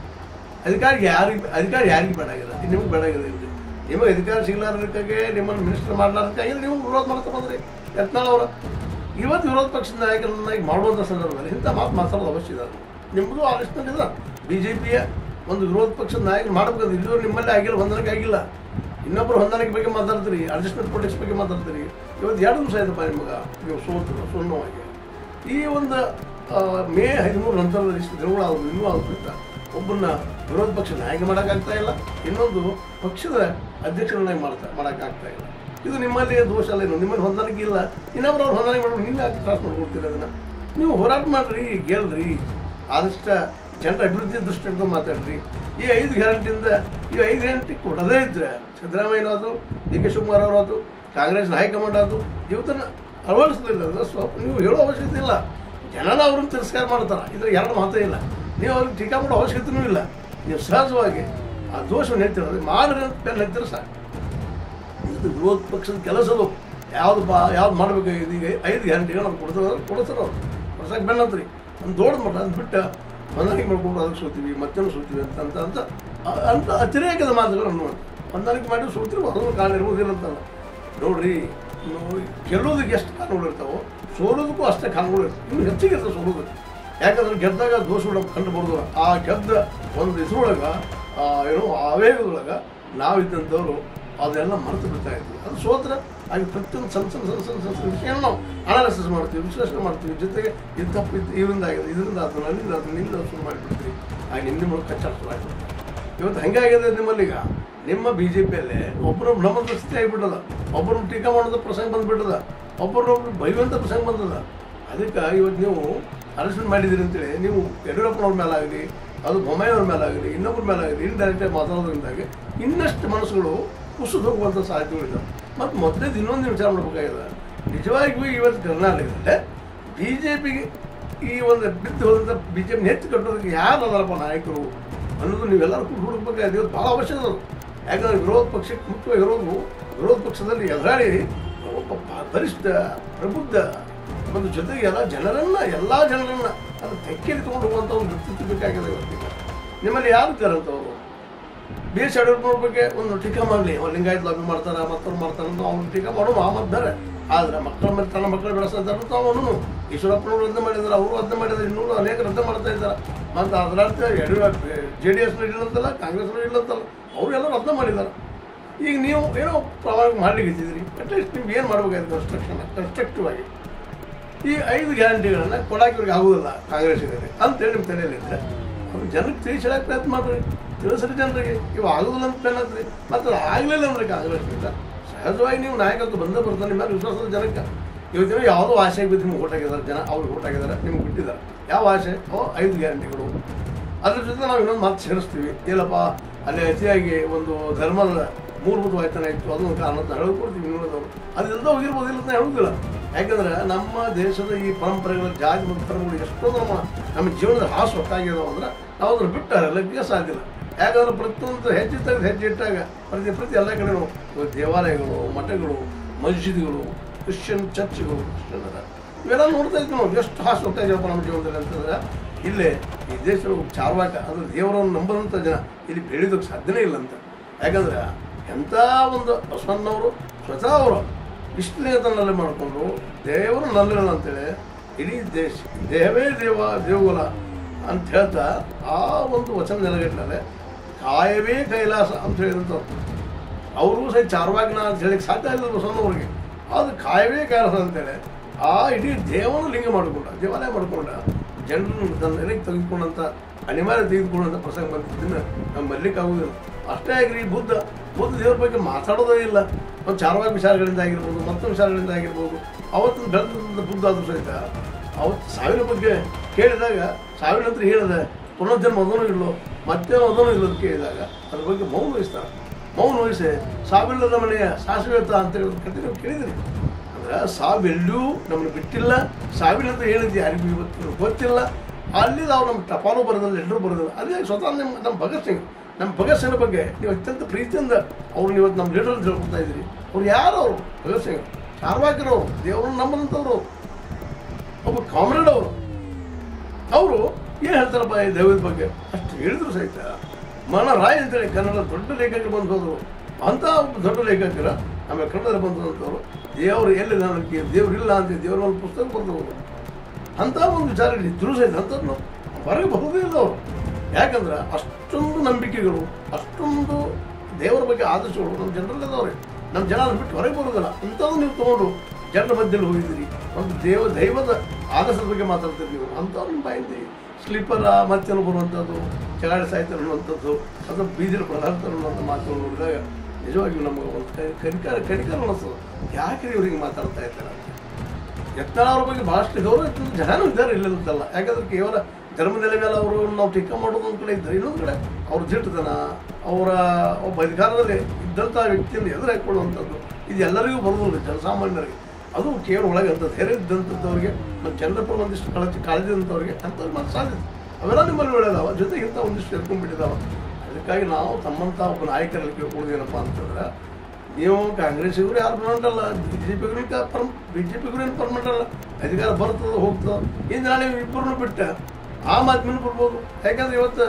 [SPEAKER 1] ಅಧಿಕಾರ ಯಾರಿಗೆ ಅಧಿಕಾರ ಯಾರಿಗೆ ಬೇಡಾಗಿದೆ ನಿಮ್ಗೆ ಬೇಡಾಗಿದೆ ಇಲ್ಲಿ ನಿಮಗೆ ಅಧಿಕಾರ ಸಿಗ್ಲಾರ್ದಕ್ಕಾಗೆ ನಿಮ್ಮನ್ನು ಮಿನಿಸ್ಟರ್ ಮಾಡ್ಲಾರ್ದಕ್ಕಾಗಿ ನೀವು ವಿರೋಧ ಮಾಡ್ತಾ ಬಂದ್ರಿ ಯತ್ನಾಳ್ ಅವರ ಇವತ್ತು ವಿರೋಧ ಪಕ್ಷದ ನಾಯಕರನ್ನಾಗಿ ಮಾಡುವಂಥ ಸಂದರ್ಭದಲ್ಲಿ ಇಂಥ ಮಾತು ಮಾತಾಡೋದು ಅವಶ್ಯ ಇದೆ ನಿಮ್ಮದು ಆಲೋಚನೆ ಇದೆ ಬಿ ಜೆ ಪಿಯ ಒಂದು ವಿರೋಧ ಪಕ್ಷದ ನಾಯಕರು ಮಾಡಬೇಕು ಇಲ್ಲಿಯವರು ನಿಮ್ಮಲ್ಲೇ ಆಗಿಲ್ಲ ಹೊಂದಾಣಿಕೆ ಆಗಿಲ್ಲ ಇನ್ನೊಬ್ಬರು ಹೊಂದಾಣಿಕೆ ಬಗ್ಗೆ ಮಾತಾಡ್ತೀರಿ ಅಡ್ಜಸ್ಟ್ಮೆಂಟ್ ಪೊಲಿಟಿಕ್ಸ್ ಬಗ್ಗೆ ಮಾತಾಡ್ತೀರಿ ಇವತ್ತು ಎರಡು ದಿವಸ ಆಯ್ತಪ್ಪ ನಿಮಗೆ ನೀವು ಸೋತರು ಸುಣ್ಣವಾಗಿ ಈ ಒಂದು ಆ, ಮೇ ಹದಿಮೂರು ನಂತರದ ಇಷ್ಟು ದಿನಗಳಾದ್ರು ಇನ್ನೂ ಆಗೋದ್ರಿಂದ ಒಬ್ಬನ್ನ ವಿರೋಧ ಪಕ್ಷ ನಾಯಕ ಮಾಡೋಕ್ಕಾಗ್ತಾ ಇಲ್ಲ ಇನ್ನೊಂದು ಪಕ್ಷದ ಅಧ್ಯಕ್ಷರನ್ನಾಗಿ ಮಾಡ್ತಾ ಮಾಡೋಕ್ಕಾಗ್ತಾ ಇಲ್ಲ ಇದು ನಿಮ್ಮಲ್ಲಿ ದೋಷ ಅಲ್ಲ ಏನು ನಿಮ್ಮಲ್ಲಿ ಹೊಂದಾಣಿಕೆ ಇಲ್ಲ ಇನ್ನೊಬ್ರು ಅವ್ರು ಹೊಂದಾಣಿಕೆ ಮಾಡೋದು ನೀವು ಯಾಕೆ ತ್ರಾಸ ಮಾಡ್ಕೊಡ್ತೀರಿ ಅದನ್ನು ನೀವು ಹೋರಾಟ ಮಾಡ್ರಿ ಗೆಲ್ರಿ ಆದಷ್ಟು ಜನರ ಅಭಿವೃದ್ಧಿ ದೃಷ್ಟಿಯಿಂದ ಮಾತಾಡ್ರಿ ಈ ಐದು ಗ್ಯಾರಂಟಿಯಿಂದ ಈ ಐದು ಗ್ಯಾರಂಟಿ ಕೊಡದೇ ಇದ್ರೆ ಸಿದ್ದರಾಮಯ್ಯನವರು ಡಿ ಕೆ ಶಿವಕುಮಾರ್ ಅವರಾದ್ರು ಕಾಂಗ್ರೆಸ್ ಹೈಕಮಾಂಡ್ ಆದ್ರು ಇವತ್ತನ್ನು ಅಳವಡಿಸಲಿಲ್ಲ ಅಂದ್ರೆ ಸ್ವಲ್ಪ ನೀವು ಹೇಳೋ ಅವಶ್ಯಕತೆ ಇಲ್ಲ ಜನನ ಅವ್ರನ್ನ ತಿರಸ್ಕಾರ ಮಾಡ್ತಾರೆ ಇದ್ರ ಎರಡು ಮಾತೇ ಇಲ್ಲ ನೀವು ಅವ್ರಿಗೆ ಟೀಕಾ ಮಾಡೋ ಅವಶ್ಯಕತೆನೂ ಇಲ್ಲ ನೀವು ಸಹಜವಾಗಿ ಆ ದೋಷವನ್ನು ಹೇಳ್ತಿರೋದು ಮಾಡ್ರಿ ಅಂತ ಪೆನ್ ಹತ್ತಿರ ಸಾಕು ಪಕ್ಷದ ವಿರೋಧ ಪಕ್ಷದ ಕೆಲಸದು ಯಾವ್ದು ಬಾ ಯಾವ್ದು ಮಾಡ್ಬೇಕು ಇದೀಗ ಐದು ಗ್ಯಾರಂಟಿಗಳು ಅವ್ರು ಕೊಡ್ತಾರೆ ಕೊಡ್ತಾರೆ ಅವ್ರು ಕೊಡ್ಸಕ್ಕೆ ಬೆನ್ನತ್ರಿ ಒಂದು ದೊಡ್ಡ ಮಟ್ಟ ಅಂದ್ಬಿಟ್ಟು ಹೊಂದಾಣಿಕೆ ಮಾಡ್ಕೊಂಡು ಅದಕ್ಕೆ ಸೋತೀವಿ ಮತ್ತೇನು ಸೋತೀವಿ ಅಂತ ಅಂತ ಅಂತ ಅ- ಅಂತ ಅತಿರೇಕದ ಮಾತುಗಳು ಅನ್ನುವಂಥ ಹೊಂದಾಣಿಕೆ ಮಾಡಿ ಸೋತಿರು ಅದೊಂದು ಕಾರಣ ಇರುವುದಿಲ್ಲ ಅಂತಲ್ಲ ನೋಡ್ರಿ ನೋಡಿ ಗೆಲ್ಲೋದಕ್ಕೆ ಎಷ್ಟು ಕಾರಣಗಳು ಇರ್ತಾವೋ ಸೋಲೋದಕ್ಕೂ ಅಷ್ಟೇ ಕಾರಣಗಳು ಇರ್ತವೆ ಇನ್ನು ಹೆಚ್ಚಿಗೆ ಇರ್ತವೆ ಸೋಲೋದಕ್ಕೆ ಯಾಕಂದ್ರೆ ಗೆದ್ದಾಗ ದೋಷಗಳು ಕಂಡು ಬರೋದು ಆ ಗೆದ್ದ ಒಂದು ಇದ್ರೊಳಗೆ ಆ ಏನೋ ಆವೇಗದೊಳಗೆ ನಾವಿದ್ದಂಥವ್ರು ಅದೆಲ್ಲ ಮರೆತು ಬಿಡ್ತಾ ಇದ್ವಿ ಅದು ಸೋತ್ರ ಆಗ ಪ್ರತಿಯೊಂದು ಸಣ್ಣ ಸಣ್ಣ ಸಣ್ಣ ಸಣ್ಣ ಸಣ್ಣ ವಿಷಯ ನಾವು ಅನಾಲಿಸಿಸ್ ಮಾಡ್ತೀವಿ ವಿಶ್ಲೇಷಣೆ ಮಾಡ್ತೀವಿ ಜೊತೆಗೆ ಇದು ತಪ್ಪು ಇದು ಇದರಿಂದ ಆಗಿದೆ ಇದರಿಂದ ಅದು ನನ್ನಿಂದ ಅದು ನಿಂದ ಶುರು ಮಾಡಿಬಿಡ್ತೀವಿ ಆಗ ನಿಮ್ಮ ಮೂಲಕ ಕಚ್ಚಾಟ ಶುರು ಆಗ್ಬಿಡುತ್ತೆ ಇವತ್ತು ಹಂಗಾಗಿದೆ ನಿಮ್ಮಲ್ಲಿ ಈಗ ನಿಮ್ಮ ಬಿ ಜೆ ಪಿಯಲ್ಲಿ ಒಬ್ಬರು ಭ್ರಮದ ಸ್ಥಿತಿ ಆಗಿಬಿಟ್ಟದ ಒಬ್ಬರು ಟೀಕಾ ಮಾಡೋದ ಪ್ರಸಂಗ ಬಂದ್ಬಿಟ್ಟದ ಒಬ್ಬರೊಬ್ರು ಬೈಯುವಂಥ ಪ್ರಸಂಗ ಬಂದದ ಅದಕ್ಕೆ ಇವತ್ತು ನೀವು ಅರೆಸ್ಟ್ ಮಾಡಿದಿರಿ ಅಂತೇಳಿ ನೀವು ಯಡಿಯೂರಪ್ಪನವ್ರ ಮೇಲಾಗಲಿ ಅದು ಬೊಮ್ಮಾಯಿಯವ್ರ ಮೇಲಾಗಲಿ ಇನ್ನೊಬ್ಬರ ಮೇಲಾಗಲಿ ಇಂಡೈರೆಕ್ಟಾಗಿ ಮಾತಾಡೋದ್ರಿಂದಾಗಿ ಇನ್ನಷ್ಟು ಮನಸ್ಸುಗಳು ಕುಸಿದು ಹೋಗುವಂಥ ಸಾಧ್ಯತೆಗಳಿದ್ದಾವೆ ಮತ್ತು ಮೊದಲೇದು ಇನ್ನೊಂದು ವಿಚಾರ ಮಾಡಬೇಕಾಗಿದೆ ನಿಜವಾಗಿಯೂ ಇವತ್ತು ಕರ್ನಾಟಕದಲ್ಲೇ ಬಿ ಜೆ ಪಿಗೆ ಈ ಒಂದು ಬಿದ್ದು ಹೋದಂಥ ಬಿ ಜೆ ಪಿ ನೆತ್ತಿ ಕಟ್ಟೋದಕ್ಕೆ ಯಾರು ಅದರಪ್ಪ ನಾಯಕರು ಅನ್ನೋದು ನೀವೆಲ್ಲರೂ ಕೂಡ ಹುಡುಕ್ಬೇಕಾಗಿದೆ ಇವತ್ತು ಭಾಳ ಅವಶ್ಯಕ ಅದು ಯಾಕಂದ್ರೆ ವಿರೋಧ ಪಕ್ಷಕ್ಕೆ ಮುಖ್ಯವಾಗಿ ಇರೋದು ವಿರೋಧ ಪಕ್ಷದಲ್ಲಿ ಎದುರಾಳಿ ಒಬ್ಬ ಬ- ಬಲಿಷ್ಠ ಪ್ರಬುದ್ಧ ಒಂದು ಜೊತೆಗೆ ಎಲ್ಲ ಜನರನ್ನ ಎಲ್ಲ ಜನರನ್ನ ಅದು ತೆಕ್ಕೆಯಲ್ಲಿ ತಗೊಂಡು ಹೋಗುವಂಥ ಒಂದು ವ್ಯಕ್ತಿತ್ವ ಬೇಕಾಗಿದೆ ಇವತ್ತೀಗ ನಿಮ್ಮಲ್ಲಿ ಯಾರು ಇದ್ದಾರಂತವರು ಬಿ ಎಸ್ ಯಡಿಯೂರಪ್ಪನವ್ರ ಬಗ್ಗೆ ಒಂದು ಟೀಕಾ ಮಾಡಲಿ ಅವ್ರು ಲಿಂಗಾಯತ್ ಲಾಬಿ ಮಾಡ್ತಾರೆ ಮತ್ತವ್ರು ಮಾಡ್ತಾರೆ ಅಂತ ಅವ್ನು ಟೀಕಾ ಮಾಡೋನು ಆ ಮದ್ದಾರೆ ಆದ್ರೆ ಮಕ್ಕಳ ಮೇಲೆ ತನ್ನ ಮಕ್ಕಳು ಬೆಳೆಸ್ತಾ ಇದ್ದಾರೆ ಅಂತ ಅವನು ಈಶ್ವರಪ್ಪನವ್ರು ರದ್ದು ಮಾಡಿದ್ದಾರೆ ಅವರು ರದ್ದು ಮಾಡಿದ್ದಾರೆ ಇನ್ನೂ ಅನೇಕ ರದ್ದು ಮಾಡ್ತಾ ಇದ್ದಾರೆ ಮತ್ತು ಅದರಂತೆ ಯಡಿಯೂರಪ್ಪ ಜೆ ಡಿ ಎಸ್ನೂ ಇಲ್ಲಂತಲ್ಲ ಕಾಂಗ್ರೆಸ್ನೂ ಇಲ್ಲಂತಲ್ಲ ಅವರೆಲ್ಲ ರದ್ದು ಮಾಡಿದ್ದಾರೆ ಈಗ ನೀವು ಏನೋ ಪ್ರಾಮಾಣಿಕ ಮಾಡ್ಲಿಕ್ಕೆ ಇದ್ದಿದ್ರಿ ಅಟ್ಲೀಸ್ಟ್ ನೀವು ಏನು ಮಾಡ್ಬೇಕಾಯ್ತು ಕನ್ಸ್ಟ್ರಕ್ಷನ್ ಕನ್ಸ್ಟ್ರಕ್ಟಿವ್ ಆಗಿ ಈ ಐದು ಗ್ಯಾರಂಟಿಗಳನ್ನು ಕೊಡಕ್ಕೆ ಇವ್ರಿಗೆ ಆಗುವುದಿಲ್ಲ ಕಾಂಗ್ರೆಸ್ಸಿನಲ್ಲಿ ಅಂತೇಳಿ ನಿಮ್ಮ ತಲೆಯಲ್ಲಿದ್ದರೆ ಅವ್ರು ಜನಕ್ಕೆ ತಿಳಿಸೋಕೆ ಪ್ರಯತ್ನ ಮಾಡ್ರಿ ತಿಳಿಸ್ರಿ ಜನರಿಗೆ ಇವು ಆಗೋದಿಲ್ಲ ಅಂತ ಏನಂದ್ರಿ ಮತ್ತು ಆಗಲಿಲ್ಲ ಅಂದ್ರೆ ಕಾಂಗ್ರೆಸ್ನಿಂದ ಸಹಜವಾಗಿ ನೀವು ನಾಯಕತ್ವ ಬಂದೇ ಬರ್ತಾನೆ ನಿಮ್ಮ ಮೇಲೆ ವಿಶ್ವಾಸದ ಜನಕ್ಕೆ ಇವತ್ತಿನ ಯಾವುದೋ ಆಸೆಗೆ ಬಿದ್ದು ನಿಮ್ಗೆ ಓಟ್ ಹಾಕಿದ್ದಾರೆ ಜನ ಅವ್ರಿಗೆ ಓಟ್ ಹಾಕಿದ್ದಾರೆ ನಿಮ್ಗೆ ಬಿಟ್ಟಿದ್ದಾರೆ ಯಾವ ಆಸೆ ಅವು ಐದು ಗ್ಯಾರಂಟಿಗಳು ಅದ್ರ ಜೊತೆ ನಾವು ಇನ್ನೊಂದು ಮಾತು ಸೇರಿಸ್ತೀವಿ ಇಲ್ಲಪ್ಪ ಅಲ್ಲಿ ಅತಿಯಾಗಿ ಒಂದು ಧರ್ಮದ ಮೂಲಭೂತ ವಾಯ್ತನ ಇತ್ತು ಅದೊಂದು ಕಾರಣ ಅಂತ ಹೇಳ್ಕೊಡ್ತೀವಿ ಇನ್ನುಳಿದವರು ಅದೆಲ್ಲ ಹೋಗಿರ್ಬೋದು ಇಲ್ಲ ಅಂತ ಹೇಳುವುದಿಲ್ಲ ಯಾಕಂದ್ರೆ ನಮ್ಮ ದೇಶದ ಈ ಪರಂಪರೆಗಳ ಜಾತಿ ಮತ್ತು ಧರ್ಮಗಳು ಎಷ್ಟೊಂದು ನಮ್ಮ ನಮ್ಮ ಜೀವನದ ಹಾಸು ಹೊತ್ತಾಗಿದಾವೆ ಅಂದ್ರೆ ನಾವು ಅದನ್ನು ಬಿಟ್ಟಾರೆ ಸಾಧ್ಯ ಇಲ್ಲ ಯಾಕಂದ್ರೆ ಪ್ರತಿಯೊಂದು ಹೆಜ್ಜೆ ತೆಗೆದು ಹೆಜ್ಜೆ ಇಟ್ಟಾಗ ಪ್ರತಿ ಪ್ರತಿ ಎಲ್ಲ ಕಡೆನೂ ಇವತ್ತು ದೇವಾಲಯಗಳು ಮಠಗಳು ಮಸ್ಜಿದ್ಗಳು ಕ್ರಿಶ್ಚಿಯನ್ ಚರ್ಚ್ಗಳು ಕ್ರಿಶ್ಚಿಯನ್ ಅದ ಇವೆಲ್ಲ ನೋಡ್ತಾ ಇದ್ವಿ ನಾವು ಎಷ್ಟು ಹಾಸು ಹೊತ್ತಾಗಿದೆಯಪ್ಪ ನಮ್ಮ ಜೀವನದಲ್ಲಿ ಅಂತಂದ್ರೆ ಇಲ್ಲೇ ಈ ದೇಶದ ಚಾರ್ವಾಕ ಅಂದ್ರೆ ದೇವರನ್ನು ನಂಬದಂಥ ಜನ ಇಲ್ಲಿ ಬೆಳೆಯೋದಕ್ಕೆ ಸಾಧ್ಯನೇ ಇಲ್ಲ ಅಂತ ಯಾಕಂದ್ರೆ ಎಂಥ ಒಂದು ಬಸವಣ್ಣವರು ಸ್ವತಃ ಅವರು ವಿಶ್ಲೇಷಣೆ ಮಾಡಿಕೊಂಡು ದೇವರು ನಲ್ಲಿರಲ್ಲ ಅಂತೇಳಿ ಇಡೀ ದೇಶ ದೇವೇ ದೇವ ದೇವಗುಲ ಅಂತ ಹೇಳ್ತಾ ಆ ಒಂದು ವಚನ ನೆಲೆಗಟ್ಟಲೆ ಕಾಯವೇ ಕೈಲಾಸ ಅಂತ ಹೇಳಿದಂಥವ್ರು ಅವರು ಸಹ ಚಾರ್ವಾಗ್ನ ಅಂತ ಹೇಳಿಕ್ಕೆ ಸಾಧ್ಯ ಇಲ್ಲ ಬಸವಣ್ಣವ್ರಿಗೆ ಅದು ಕಾಯವೇ ಕೈಲಾಸ ಅಂತೇಳಿ ಆ ಇಡೀ ದೇವನ ಲಿಂಗ ಮಾಡಿಕೊಂಡ ದೇವಾಲಯ ಮಾಡಿಕೊಂಡ ಜನರನ್ನು ತನ್ನ ನೆಲೆಗೆ ತೆಗೆದುಕೊಂಡಂಥ ಅನಿವಾರ್ಯ ತೆಗೆದುಕೊಂಡಂಥ ಪ್ರಸಂಗ ಬಂದಿದ್ದನ್ನು ನಮ್ಮ ಮರ್ಲಿಕ್ಕಾಗುವುದಿಲ್ಲ ಅಷ್ಟೇ ಆಗಿರಿ ಬುದ್ಧ ಬುದ್ಧ ದೇವ್ರ ಬಗ್ಗೆ ಮಾತಾಡೋದೇ ಇಲ್ಲ ಒಂದು ಚಾರ್ವಾಕ ವಿಚಾರಗಳಿಂದ ಆಗಿರ್ಬೋದು ಮತ್ತೊಂದು ವಿಚಾರಗಳಿಂದ ಆಗಿರ್ಬೋದು ಅವತ್ತಿನ ಬೆಳೆದಂಥ ಬುದ್ಧ ಆದರೂ ಸಹಿತ ಅವತ್ತು ಸಾವಿನ ಬಗ್ಗೆ ಕೇಳಿದಾಗ ಸಾವಿನ ಹತ್ರ ಹೇಳಿದೆ ಪುನರ್ಜನ್ಮ ಅದನ್ನು ಇಲ್ಲೋ ಮತ್ತೇನೋ ಅದನ್ನು ಇಲ್ಲದ ಕೇಳಿದಾಗ ಅದ್ರ ಬಗ್ಗೆ ಮೌನ ವಹಿಸ್ತಾರೆ ಮೌನ ವಹಿಸಿ ಸಾವಿಲ್ಲದ ಮನೆಯ ಸಾಸಿವೆತ ಅಂತ ಹೇಳಿ ಕತೆ ನೀವು ಕೇಳಿದಿರಿ ಅಂದ್ರೆ ಸಾವೆಲ್ಲೂ ನಮ್ಮನ್ನು ಬಿಟ್ಟಿಲ್ಲ ಸಾವಿನ ಹತ್ರ ಹೇಳಿದ್ದು ಯಾರಿಗೂ ಇವತ್ತು ಗೊತ್ತಿಲ್ಲ ಅಲ್ಲಿಂದ ಅವ್ರು ನಮ್ಮ ಟಪಾಲು ಬರೋದಿಲ್ಲ ಎಲ್ಲರೂ ಬರೋದಿಲ್ಲ ಅದೇ ಸ್ವತಃ ನಿಮ್ಮ ನಮ್ಮ ಭಗತ್ ಸಿಂಗ್ ನಮ್ಮ ಭಗತ್ ಸಿಂಗ್ ಬಗ್ಗೆ ನೀವು ಅತ್ಯಂತ ಪ್ರೀತಿಯಿಂದ ಅವ್ರು ಇವತ್ತು ನಮ್ಮ ಲೀಡರ್ ತಿಳ್ಕೊತಾ ಇದ್ದೀರಿ ಅವ್ರು ಯಾರು ಅವರು ಭಗತ್ ಸಿಂಗ್ ಚಾರ್ವಾಕಿರೋರು ದೇವರನ್ನು ನಂಬದಂಥವ್ರು ಒಬ್ಬ ಕಾಮ್ರೇಡ್ ಅವರು ಅವರು ಏನು ಹೇಳ್ತಾರಪ್ಪ ಈ ದೈವದ ಬಗ್ಗೆ ಅಷ್ಟು ಹೇಳಿದ್ರು ಸಹಿತ ಮನ ರಾಯ್ ಅಂತೇಳಿ ಕನ್ನಡ ದೊಡ್ಡ ಲೇಖಕರು ಬಂದು ಹೋದರು ಅಂಥ ಒಬ್ಬ ದೊಡ್ಡ ಲೇಖಕರ ಆಮೇಲೆ ಕನ್ನಡದಲ್ಲಿ ಬಂದಂಥವ್ರು ದೇವರು ಎಲ್ಲಿಲ್ಲ ನನಗೆ ದೇವ್ರು ಇಲ್ಲ ಅಂತ ದೇವ್ರ ಒಂದು ಪುಸ್ತಕ ಬರೆದು ಹೋದ್ರು ಅಂಥ ಒಂದು ವಿಚಾರ ಇದ್ರೂ ಸಹಿತ ಅಂಥದ್ದು ಹೊರಗೆ ಬರೋದೇ ಇಲ್ಲ ಅವರು ಯಾಕಂದ್ರೆ ಅಷ್ಟೊಂದು ನಂಬಿಕೆಗಳು ಅಷ್ಟೊಂದು ದೇವರ ಬಗ್ಗೆ ಆದರ್ಶಗಳು ನಮ್ಮ ಜನರಲ್ಲಿ ಅದಾವ್ರಿ ನಮ್ಮ ಜನ ಅದನ್ನ ಬಿಟ್ಟು ಹೊರಗೆ ಬರೋದಿಲ್ಲ ಅಂಥದ್ದು ನೀವು ತೊಗೊಂಡು ಜನರ ಮಧ್ಯದಲ್ಲಿ ಹೋಗಿದ್ದೀರಿ ಒಂದು ದೇವ ದೈವದ ಆದರ್ಶದ ಬಗ್ಗೆ ಮಾತಾಡ್ತೀರಿ ನೀವು ಅಂಥವ್ರು ನಿಮ್ಮ ಬಾಯಿಂದ ಸ್ಲೀಪರ ಮತ್ತೇನು ಬರುವಂಥದ್ದು ಚಗಾಡಿ ಸಾಹಿತ್ಯ ಅನ್ನುವಂಥದ್ದು ಅಥವಾ ಬೀದಿನ ಪದಾರ್ಥ ಅನ್ನುವಂಥ ಮಾತುಗಳು ನೋಡಿದಾಗ ನಿಜವಾಗಿಯೂ ನಮಗೆ ಒಂದು ಕೈ ಕನಿಕಾರ ಕನಿಕಾರ ಅನಿಸ್ತದೆ ಯಾಕೆ ಇವ್ರಿಗೆ ಮಾತಾಡ್ತಾ ಇದ್ದಾರೆ ಅಂತ ಯತ್ನಾಳ್ ಅವ್ರ ಬಗ್ಗೆ ಭಾಳಷ್ಟು ಗೌರವ ಇತ್ತು ಜನನೂ ಇದ್ದಾರೆ ಇಲ್ಲದಂತಲ್ಲ ಯಾಕಂದ್ರೆ ಕೇವಲ ಧರ್ಮ ನೆಲೆ ಮೇಲೆ ಅವರು ನಾವು ಟೀಕಾ ಮಾಡೋದು ಒಂದು ಕಡೆ ಇದ್ದಾರೆ ಇನ್ನೊಂದು ಕಡೆ ಅವ್ರ ಜಿಟ್ಟತನ ಅವರ ಒಬ್ಬ ಅಧಿಕಾರದಲ್ಲಿ ಇದ್ದಂಥ ವ್ಯಕ್ತಿಯನ್ನು ಎದುರು ಹಾಕೊಳ್ಳುವಂಥದ್ದು ಇದು ಎಲ್ಲರಿಗೂ ಬರೋದಿಲ್ಲ ಜನಸಾಮಾನ್ಯರಿಗೆ ಅದು ಕೇವಲ ಒಳಗೆ ಅಂತ ಧೈರ್ಯ ಇದ್ದಂಥವ್ರಿಗೆ ಮತ್ತು ಜನರ ಪರ ಒಂದಿಷ್ಟು ಕಾಳಜಿ ಕಾಳಜಿ ಇದ್ದಂಥವ್ರಿಗೆ ಅಂಥವ್ರು ಮಾತ್ರ ಸಾಧ್ಯತೆ ಅವೆಲ್ಲ ನಿಮ್ಮಲ್ಲಿ ಒಳ್ಳೆಯದಾವ ಜೊತೆಗೆ ಇಂಥ ಒಂದಿಷ್ಟು ಎದ್ಕೊಂಡ್ಬಿಟ್ಟಿದ್ದಾವ ಅದಕ್ಕಾಗಿ ನಾವು ತಮ್ಮಂಥ ಒಬ್ಬ ನಾಯಕರಲ್ಲಿ ಕೇಳ್ಕೊಳ್ಳೋದು ಏನಪ್ಪ ಅಂತಂದ್ರೆ ನೀವು ಕಾಂಗ್ರೆಸ್ಸಿಗೂ ಯಾರು ಪರ್ಮನೆಂಟ್ ಅಲ್ಲ ಬಿ ಜೆ ಪಿಗೂ ಪರ್ಮ್ ಬಿ ಜೆ ಪಿಗೂ ಏನು ಪರ್ಮನೆಂಟ್ ಅಲ್ಲ ಅಧಿಕಾರ ಬರ್ತದೆ ಹೋಗ್ತದೆ ಇಂದು ನಾನು ಇಬ್ಬರನ್ನು ಬಿಟ್ಟ ಆಮ್ ಆದ್ಮಿನೂ ಬರ್ಬೋದು ಯಾಕಂದ್ರೆ ಇವತ್ತು